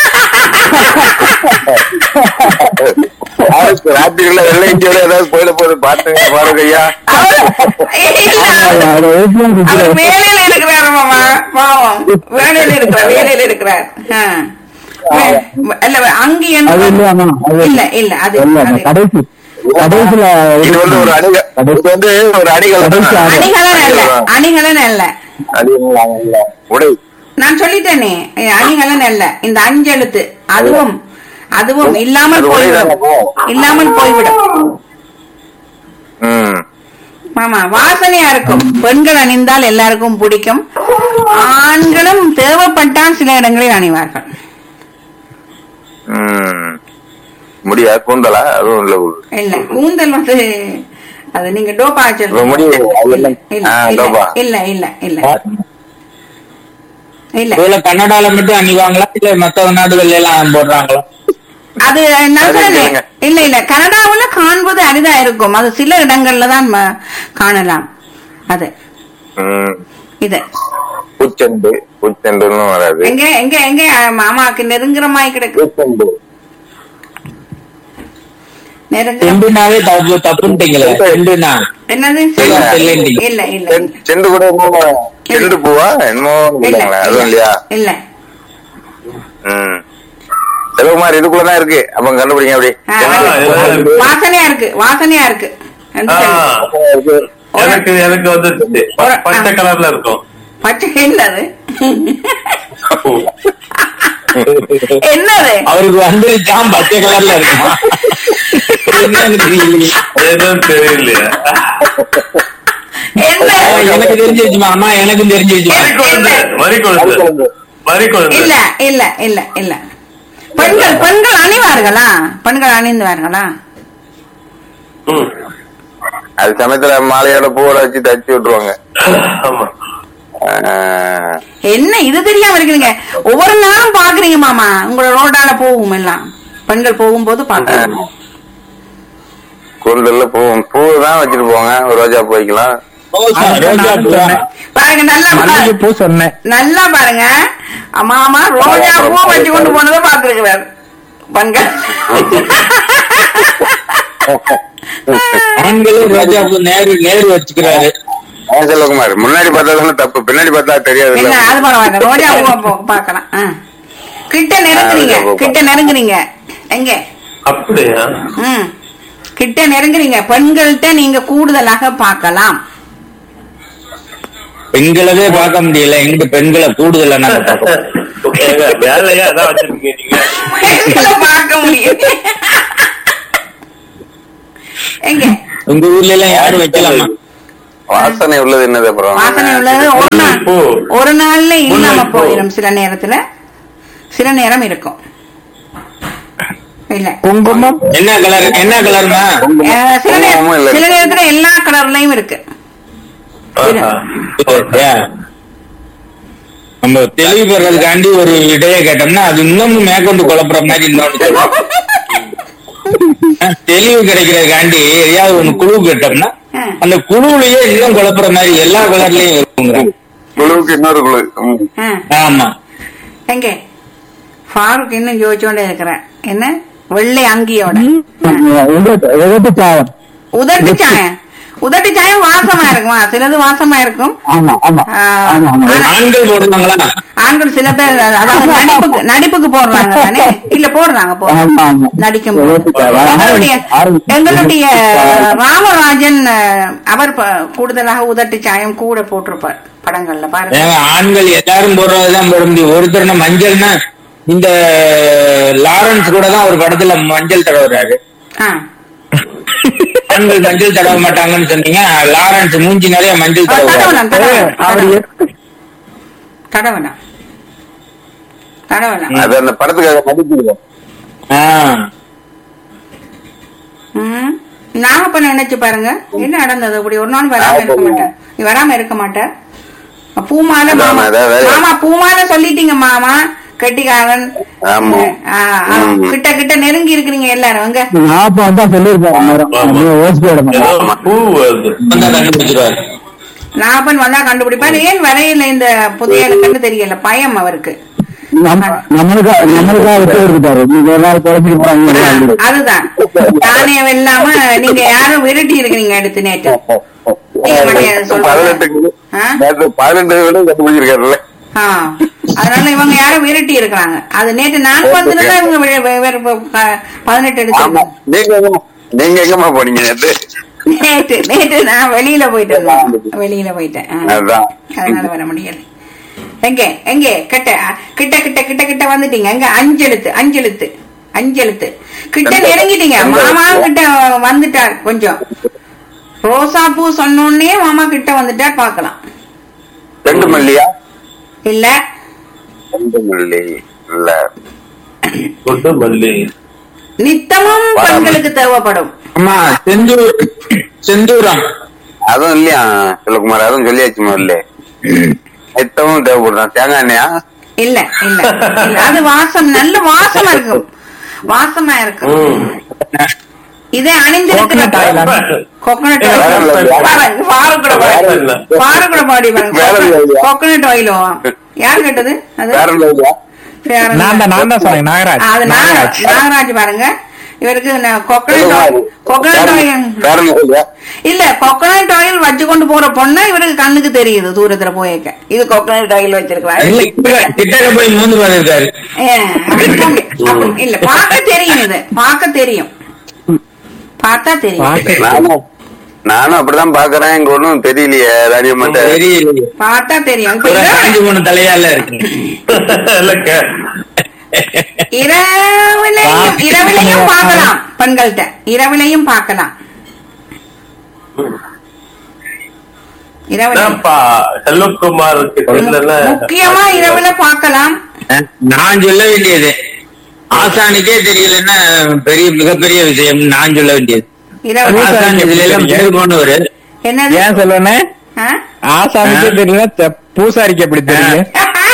ராத்திரில வெள்ளை இந்தியோட ஏதாவது போயிட போகுது பாத்துங்க பாருங்க ஐயா அவர் இல்ல, அவர் அவர் வேலையில இருக்கிறாரு மாமா பாவம் வேலையில இருக்கிறார் வேலையில இருக்கிறார் ஆ. வே- இல்ல அங்கி அது என்ன இல்லையாமா அது இல்ல இல்ல அது இல்ல அது- கடைசி கடைசியில இது வந்து ஒரு அணிக இது வந்து ஒரு அணிகள் கடைசி ஆறு. அணிகலன் அல்ல அணிகலன் அல்ல அணிகள் இல்ல. உடை நான் சொல்லிட்டேனே அஹ் அணிகலன் அல்ல இந்த அஞ்செழுத்து அதுவும் அதுவும் இல்லாமல் அது போய்விடும் ஒரேதானே? இல்லாமல் போய்விடும் ம் ஆமா வாசனையா இருக்கும் பெண்கள் அணிந்தால் எல்லாருக்கும் பிடிக்கும் ஆண்களும் தேவைப்பட்டால் சில இடங்களில் அணிவார்கள் ம் முடியா கூந்தலா அதுவும் இல்ல உள்ள. இல்ல கூந்தல் வந்து அது நீங்க டோப்பா இப்ப வச்சிருக்கீங்க முடி அது இல்ல என்ன? இல்ல ஆ, இல்ல டோபா. இல்ல இல்ல இல்ல இல்ல இதுல கன்னடால மட்டும் அணிவாங்களா இல்ல மத்த நாடுகள்ல எல்லாம் போடுறாங்களா அது நான் அது சொன்னேன். இல்லைங்க. இல்ல இல்ல கனடாவுல காண்பது அரிதா இருக்கும் அது சில இடங்கள்ல தான் ம- காணலாம் அது ம் இது பூச்செண்டு பூச்செண்டுன்னு வராது எங்க எங்க எங்க மாமாக்கு நெருங்குற மாதிரி கிடக்கு பூச்செண்டு நெருங்குற செண்டுனாவே தப்பு தப்புன்ட்டீங்களே செண்டுனா என்னது இல்ல, இல்ல. இல்ல இல்ல செண்டு- செண்டு கூட என்னமோ செண்டு பூவா என்னமோ இல்ல இல்லைங்களா அதுவும் இல்லையா இல்ல ம் செல்வகுமார் இதுக்குள்ளதான் இருக்கு அப்ப கண்டுபிடிங்க அப்படி ஆ, வாசனையா இருக்கு வாசனையா இருக்கு அந்த சைடு. எனக்கு எனக்கு வந்து ஒரு- பச்சை கலர்ல இருக்கும் பச்சை என்னது என்னது அவருக்கு வந்து ஜாம் பச்சை கலர்ல இருக்குமா என்னன்னு தெரியலையே. எதுவும் தெரியலையா என்ன எனக்கு தெரிஞ்சு வச்சுமா அம்மா எனக்கும் தெரிஞ்சு வச்சுமா வரி கொழுந்து வரி கொழுந்து வரி கொழுந்து இல்ல இல்ல இல்ல இல்ல பெண்கள் பெண்கள் அணிவார்களா பெண்கள் அணிந்துவார்களா ம். அது சமயத்துல மாலையோட பூவோட வச்சு தச்சு விட்டுருவாங்க ஆமா ஆ, என்ன இது தெரியாம இருக்கிறீங்க ஒவ்வொரு நாளும் பாக்குறீங்க மாமா உங்களோட ரோடால போகும் எல்லாம் பெண்கள் போகும்போது பாக்குறீங்க கூந்தல்ல பூ பூ தான் வச்சுட்டு போங்க ஒரு ரோஜா பூ வைக்கலாம் ரோஜா பூ பாருங்க நல்லா மல்லிகை பாருங்க. பூ சொன்னேன் நல்லா பாருங்க மாமா ரோஜா பூ வச்சு கொண்டு போனதை பாத்துருக்கிறார் பெண்கள் ஆண்களும் ரோஜா பூ நேரு நேரு வச்சுக்கிறாரு ஏன் செல்வகுமார் முன்னாடி பார்த்தா தானே தப்பு பின்னாடி பார்த்தா தெரியாது இல்ல அது பரவாயில்ல ரோஜா பூவை பாக்கலாம் கிட்ட நெருங்குறீங்க கிட்ட நெருங்குறீங்க எங்க அப்படியா ம் கிட்ட நெருங்குறீங்க பெண்கள்கிட்ட நீங்க கூடுதலாக பார்க்கலாம் பெண்களவே பார்க்க முடியல எங்க பெண்களை கூடுதலா நாங்க பார்க்கறோம். ஏங்க, வேலையா அதான் வச்சிருக்கீங்க நீங்க பெண்களை பார்க்க முடியும் எங்க உங்க ஊர்ல எல்லாம் யாரும் வைக்கலாமா வாசனை உள்ளது என்னது அப்புறம் வாசனை உள்ளது ஒரு நாள் பூ. ஒரு நாள்ல இல்லாம முல்லைப்பூ. போயிடும் சில நேரத்துல சில நேரம் இருக்கும் இல்ல குங்குமம் என்ன கலர் என்ன கலர்மா அஹ், சில நேர- குங்குமமும் இல்ல. சில நேரத்துல எல்லா கலர்லயும் இருக்கு ஆஹா. ஏன்? நம்ம தெளிவு பெறதுக்காண்டி ஒரு இடைய கேட்டோம்னா அது இன்னமும் மேற்கொண்டு குழப்புற மாதிரி இன்னொன்னு சொல்லுவோம். தெளிவு கிடைக்கிறதுக்காண்டி எதையாவது ஒண்ணு குழு கேட்டோம்னா ம். அந்த குழுவுலயே இன்னும் குழப்புற மாதிரி எல்லா கலர்லயும் இருக்குங்கிறாங்க குழுவுக்கு இன்னொரு குழு ம். அஹ், ஆமா எங்க ஃபாரூக் இன்னும் யோசிச்சோண்டே இருக்கிறேன் என்ன வெள்ளை அங்கியோட எதிர்த்து சாயம் உதட்டு சாயம் உதட்டு சாயம் வாசமா இருக்குமா சிலது வாசமா இருக்கும் ஆமா ஆமா ஆஹ், ஆமா ஆமா ஆனா ஆண்கள் போடுவாங்களா ஆண்கள் சில பேர் அதாவது நடிப்புக்கு நடிப்புக்கு போடுறாங்க தானே இல்ல போடுறாங்க போடுறாங்க ஆமா ஆமா நடிக்கும் எதிர்த்து சாயம். எங்களுடைய ஆரம்பி- எங்களுடைய ராமராஜன் அஹ், அவர் ப- கூடுதலாக உதட்டு சாயம் கூட போட்டிருப்பார் படங்கள்ல பாருங்க ஏங்க ஆண்கள் எல்லாரும் போடுறதுதான் போட முடியும் ஒருத்தர் மஞ்சள்னா இந்த லாரன்ஸ் கூட தான் ஒரு படத்துல மஞ்சள் தடவுறாரு ஆ. ஆண்கள் மஞ்சள் தடவ மாட்டாங்கன்னு சொன்னீங்க லாரன்ஸ் மூஞ்சி நிறைய மஞ்சள் ஆ, தடவுறாரு தடவலாம் தடவலாம் அவர் தடவலாம். தடவலாம் தடவலாம் அது அந்த படத்துக்காக நடிக்கிறோம் ஆ. ம். நாகப்பன் நினைச்சு பாருங்க என்ன நடந்தது அப்படி ஒரு நாள் வராம இருக்க மாட்டேன் நீ வராம இருக்க மாட்டேன் பூமால அதான், மாமா அதான் வேற. மாமா பூமால சொல்லிட்டீங்க மாமா கெட்டிக்காரன் ஆமா. ஆ, ஆ, ம். கிட்ட கிட்ட நெருங்கி இருக்கிறீங்க எல்லாரும் அங்க நான் அப்ப வந்தா சொல்லியிருப்பேன் நேரம் ஆமா. யோசிக்க விட ஏதோ மாட்டேன் பூ வருது வந்தா கண்டுபிடிச்சிருவாரு நாகப்பன் வந்தா கண்டுபிடிப்பாரு ஏன் வரையில இந்த புதிய கண்டு தெரியல பயம் அவருக்கு நம்ம- நம்மளுக்கா நம்மளுக்கா விட்டு கொடுத்துட்டாரு நீங்க ஒரு நாள் குழப்பிட்டு போறாங்க அதுதான் நாணயம் இல்லாம நீங்க யாரும் விரட்டி இருக்கிறீங்க எடுத்து நேற்று நீங்க மட்டும் எதை சொல்றீங்க? பதினெட்டுக்கு ஆ? நேற்று பதினெட்டு விட கண்டுபிடிச்சிருக்காருல்ல ஆ. அதனால இவங்க யாரும் விரட்டி இருக்கிறாங்க அது நேற்று நான் வந்ததுல இவங்க வி- வி- வி- வி- ப- பதினெட்டு ஆமா எடுத்து நீங்க எங்கம்மா நீங்க எங்கம்மா போனீங்க நேற்று நேற்று நேற்று நான் வெளியில போயிட்டு இருந்தேன் வெளியில போயிட்டேன் ஆ. அதான் அதனால வர முடியல எங்க எங்க கிட்ட கிட்ட கிட்ட கிட்ட கிட்ட வந்துட்டீங்க எங்க அஞ்செழுத்து அஞ்செழுத்து அஞ்செழுத்து கிட்ட நெருங்கிட்டீங்க மாமா கிட்ட வந்துட்டார் கொஞ்சம் ரோசா பூ சொன்னோடனே மாமா கிட்ட வந்துட்டார் பார்க்கலாம் ரெண்டு மல்லியா இல்ல ரெண்டு மல்லி இல்ல கொண்டு மல்லி நித்தமும் பெண்களுக்கு தேவைப்படும் ஆமா செந்தூர் செந்தூரம் அதுவும் இல்லையா சிவகுமார் அதுவும் சொல்லியாச்சு முதல்ல நித்தமும் தேவைப்படுறான் தேங்காய் எண்ணெயா இல்ல இல்ல இல்ல அது வாசம் நல்ல வாசமா இருக்கும் வாசமா இருக்கும் ம். இதே அணிந்திருக்கிற கோகனட் ஆயில் பாருங்க, பாருக்கூட பாருங்க. பாருக்கூட பாடி வேற பாருங்க இல்லையா? கோகனட் ஆயிலும் யார் கேட்டது அது வேற இல்லையா வேற இல்ல. நான் தான் நான் தான் சொன்னேன் நாகராஜ் அது நாகராஜ் நாகராஜ் நாகராஜ் பாருங்க இவருக்கு கோகனட் ஆயில் கோகனட் ஆயில் வேற இல்லையா இல்ல கோகனட் ஆயில் வச்சு கொண்டு போற பொண்ணு இவருக்கு கண்ணுக்கு தெரியுது தூரத்துல போயிருக்க இது கோகனட் ஆயில் வச்சிருக்காரு இல்ல கிட்ட- கிட்டக்க போய் மூந்து பார்த்திருக்காரு ஏன், அப்படி போங்க. அப்படி இல்ல பார்க்க தெரியும் இது பார்க்க தெரியும் பார்த்தா தெரியும் நானும் நானும் அப்படிதான் பாக்குறேன் இங்க ஒண்ணும் தெரியலையே ராணிய மாட்டேன் தெரியலையே பார்த்தா தெரியும் இப்ப பூரா இரவு- காஞ்சி போன தலையால இருக்கு இல்லக்க இரவுலையும் இரவிலையும் பார்க்கலாம் பெண்கள்கிட்ட இரவிலையும் பார்க்கலாம் இரவுல என்னப்பா செல்வகுமாருக்கு தெரியல முக்கியமா இரவுல பார்க்கலாம் நான் சொல்ல வேண்டியது ஆசானுக்கே தெரியலன்னா பெரிய மிகப்பெரிய விஷயம் நான் சொல்ல வேண்டியது இரவுல ஆசான் இதுல எல்லாம் பேர் போனவரு என்னது ஏன் சொல்லுவேனே ஆ? ஆசாமிக்கே தெரியல தெ- பூசாரிக்கு எப்படி தெரியும்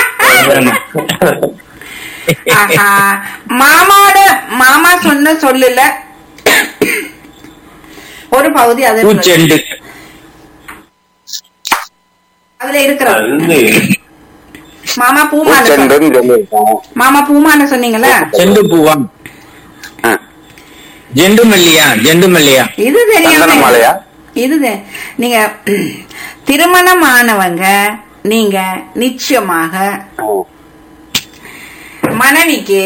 ஆஹா. மாமாவோட மாமா சொன்ன சொல்லுல ஒரு பகுதி அது இருக்கு. பூச்செண்டு அதுல இருக்கிறது அண்ணி. மாமா பூமால சொன்ன- பூச்செண்டுன்னு சொல்லியிருக்கான் மாமா பூமால சொன்னீங்களா செண்டு பூவா ஆ. ஜெண்டு மல்லியா ஜெண்டு மல்லியா இது தெரியாம சந்தன மாலையா? இது தெ- நீங்க திருமணமானவங்க நீங்க நிச்சயமாக மனைவிக்கு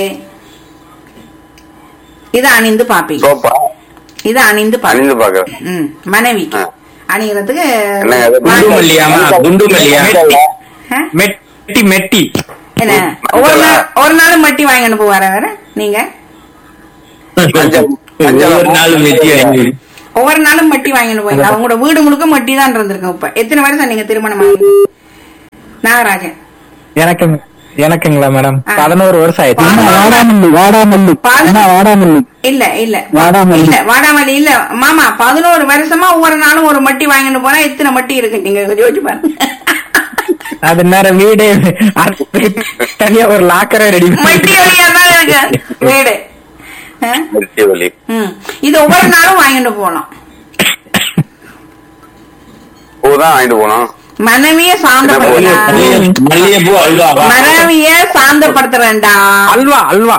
இத அணிந்து பாப்பீங்க சோப்பா இத அணிந்து அணிந்து பாப்பீங்க பாக்குறேன் ம், மனைவிக்கு ஆ. அணிகிறதுக்கு என்னங்க அது? குண்டு மல்லியாமா குண்டு மல்லியா ஆ? மெட்டி மெட்டி என்ன ஒரு நாள் ஒரு நாள் மட்டி வாங்கி அனுப்புவாரா வேற நீங்க மஞ்சள் மஞ்சள் ஒவ்வொரு நாளும் மெட்டி வாங்கி ஒவ்வொரு நாளும் மட்டி வாங்கிட்டு போய் அவங்களோட வீடு முழுக்க மட்டி தான் இருந்திருக்கும் இப்ப எத்தனை வருஷம் நீங்க திருமணம் ஆகி நாகராஜன் எனக்கு எனக்குங்களா மேடம் பதினோரு வருஷம் ஆயிடுச்சு ஆ. வாடாமல்லி வாடாமல்லி பால். அண்ணா வாடாமல்லி இல்ல இல்ல வாடாமல்லி. இல்ல வாடாமல்லி இல்ல மாமா பதினோரு வருஷமா ஒவ்வொரு நாளும் ஒரு மட்டி வாங்கிட்டு போனா எத்தனை மட்டி இருக்கு நீங்க யோசிச்சு பாருங்க அது நேரம் வீடே அதுக்கு தனியா ஒரு லாக்கரே ரெடி மட்டி வழியா தான் இருக்கு வீடு ஆ? மிர்ச்சி வலி ம். இது ஒவ்வொரு நாளும் வாங்கிட்டு போகலாம் பூ தான் வாங்கிட்டு போனோம் மனைவிய சாந்தப்படுத்தலாம் மல்லிகைப்பூ அல்வாவா மனைவிய சாந்தப்படுத்துறேன்டா அல்வா அல்வா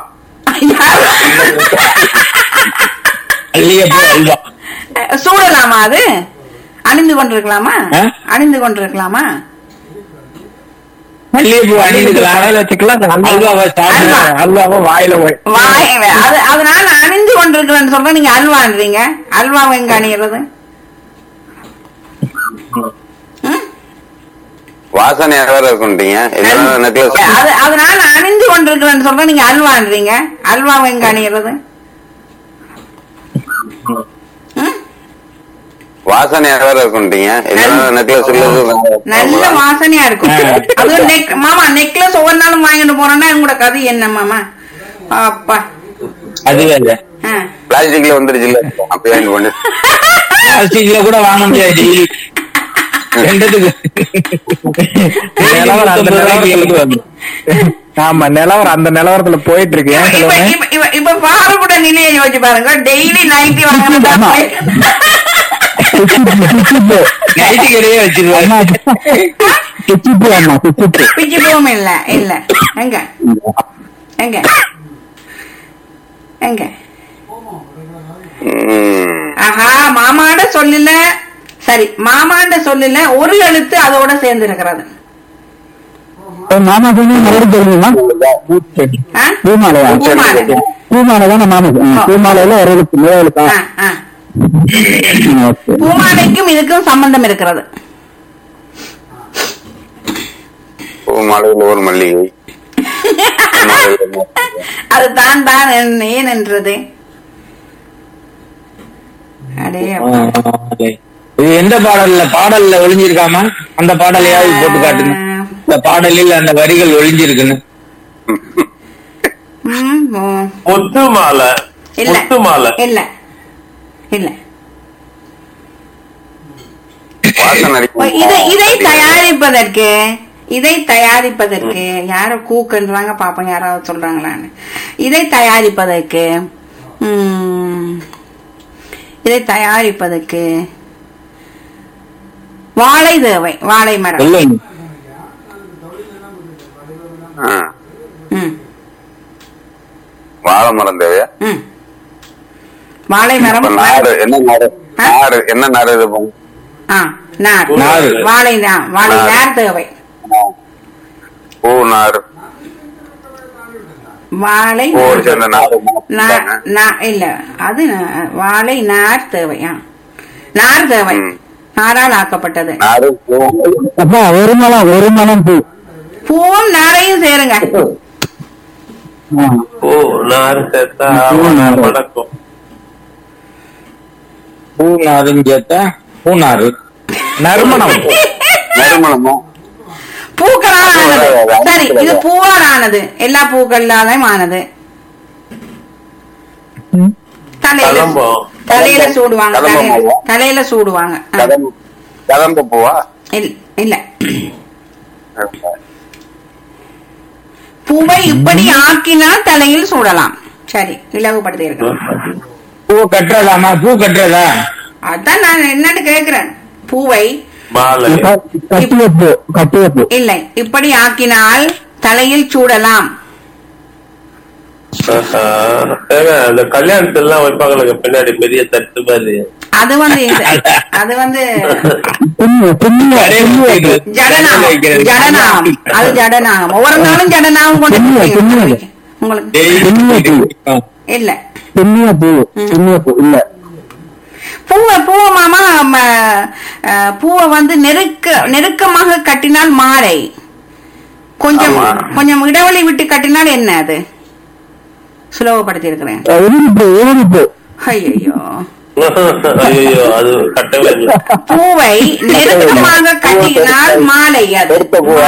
மல்லிகைப்பூ அல்வா சூடலாமா அது அணிந்து கொண்டிருக்கலாமா ஆ? அணிந்து கொண்டிருக்கலாமா மல்லிகைப்பூ அணிந்துக்கலாம் வாயில வச்சுக்கலாம் அந்த அல்வா அல்வாவை சாப்பிட்டு அல்வா. அல்வாவை வாயில போய் வாய் அது அதனால அணிந்து கொண்டிருக்கிறேன்னு சொல்ற நீங்க அல்வான்றீங்க அல்வாவை எங்க அணியிறது ம்? வாசனை வேற இருக்குன்றீங்க என்ன நெக்லஸ் அது அதனால அணிந்து கொண்டிருக்கிறேன்னு சொல்ற நீங்க அல்வான்றீங்க அல்வாவை எங்க அணியிறது ம்? வாசனை வேற இருக்குன்றீங்க என்ன நெக்லஸ் நல்ல வாசனையா இருக்கும் அதுவும் நெக் மாமா நெக்லஸ் ஒவ்வொரு நாளும் வாங்கிட்டு போறோம்னா உங்களோட கதை என்ன மாமா அப்பா அது வேற ஆ. பிளாஸ்டிக்ல வந்துருச்சு இல்ல அப்படி வாங்கிட்டு போனேன் பிளாஸ்டிக்ல கூட வாங்க முடியாது ரெண்டுத்துக்கு நிலவரம் அந்த ரூபாய்க்கு நிலவரத்துல வந்து. ஆமா நிலவரம் அந்த நிலவரத்துல போயிட்டு இருக்கு ஏன் இப்ப சொல்லுவேன் இப்ப இப்ப இப்ப பாரப்பட நிலையை யோசிச்சு பாருங்க டெய்லி நைட்டி வாங்கினா நைட்டு கடையே வச்சிருவாரு சுச்சிப்பு அம்மா சுச்சிப்பு பிச்சு போகும் இல்ல இல்ல எங்க எங்க எங்க ம். ஆஹா மாமாண்ட சொல்லல சரி மாமாண்ட சொல்லல ஒரு எழுத்து அதோட சேர்ந்து இருக்கிறது மாமா சொன்னா மறுபடி தெரியுமா ஆ? பூமாலையா பூமாலை. பூமாலை தானே மாமா ஆ, பூமாலையில ஒரு எழுத்து முதல் எழுத்தா ஆ, ஆ. ஓகே பூமாலைக்கும் இதுக்கும் சம்பந்தம் இருக்கிறது பூ மாலையில் ஒரு மல்லிகை மாலையில் ஒரு அது தான் தான் என்- ஏன் என்றது அடே அப்பா. இது எந்த பாடல்ல பாடல்ல ஒளிஞ்சிருக்காமா அந்த பாடலையாவது போட்டு காட்டுங்க இந்த பாடலில் அந்த வரிகள் ஒளிஞ்சிருக்குன்னு ம், ம். முத்து மாலை இல்ல முத்து மாலை இல்ல இல்ல வாசனை அடிக்கும். இதை இதை தயாரிப்பதற்கு இதை தயாரிப்பதற்கு யாரோ கூக்குன்றாங்க பாப்போம் யாராவது சொல்றாங்களான்னு இதை தயாரிப்பதற்கு ம், இதை தயாரிப்பதற்கு வாழை தேவை வாழை மரம் சொல்லுங்க ஆ. ம், வாழை மரம் தேவையா ம். வாழை மரம் இப்ப நாறு என்ன நாறு ஆ? நாறு என்ன நாறு இது போங்க? ஆ நார் நார். வாழை நா- வாழை நார். நார் தேவை பூ நாறு வாழை பூவோடு நார். சேர்ந்த நாறு நா- நா- இல்ல அது நா- வாழை நார் தேவை ஆ. நார் தேவை ம். நாரால் ஆக்கப்பட்டது நாறு பூ அப்பா ஒரு மலம் ஒரு மலம் பூ பூவும் நாரையும் சேருங்க ஆ. ஓ நாறு சேர்த்தா பூ நாறு. வணக்கம் பூநாருன்னு கேட்டா பூநாறு நறுமணம் நறுமணமோ பூக்களால் அது ஆனது வராது, அது சரி இது வராது. பூவால் ஆனது எல்லா பூக்களாலும் ஆனது தலையில கதம்பம். தலையில சூடுவாங்க கதம்பம் தலையில பூவா? தலையில சூடுவாங்க ஆ. கதம்பு கதம்பு பூவா இல்ல- இல்ல பூவை இப்படி ஆக்கினால் தலையில் சூடலாம் சரி இலகுபடுத்தி இருக்கிறேன் பூ கட்டுறதாமா பூ கட்டுறதா அதான் நான் என்னன்னு கேக்குறேன் பூவை மாலை கட்டிய பூ கட்டிய பூ இல்லை இப்படி ஆக்கினால் தலையில் சூடலாம் ஆஹா. ஏங்க, அந்த கல்யாணத்துல எல்லாம் வைப்பாங்க பின்னாடி பெரிய தட்டு மாதிரி அது வந்து இது அது வந்து புண்ணிய புண்ணிய புண்ணிய ஜடநாகம் ஜடநாகம் அது ஜடநாகம் ஒவ்வொரு நாளும் ஜடநாகம் கொண்டு புண்ணிய, போய் புண்ணிய. உங்களுக்கு. உங்களுக்கு புண்ணிய பூ இல்ல புண்ணிய பூ புண்ணிய பூ இல்ல பூவை பூவை மாமா ம, அஹ், பூவை வந்து நெருக்க நெருக்கமாக கட்டினால் மாலை கொஞ்சம் கொஞ்சம் இடைவெளி விட்டு கட்டினால் என்ன அது சுலபப்படுத்தி இருக்கிறேன் எதிர்ப்பு எதிர்ப்பு ஐயோ ஐயோ அது கட்டவே இல்லை பூவை நெருக்கமாக கட்டினால் மாலை அது நெருக்க பூவா?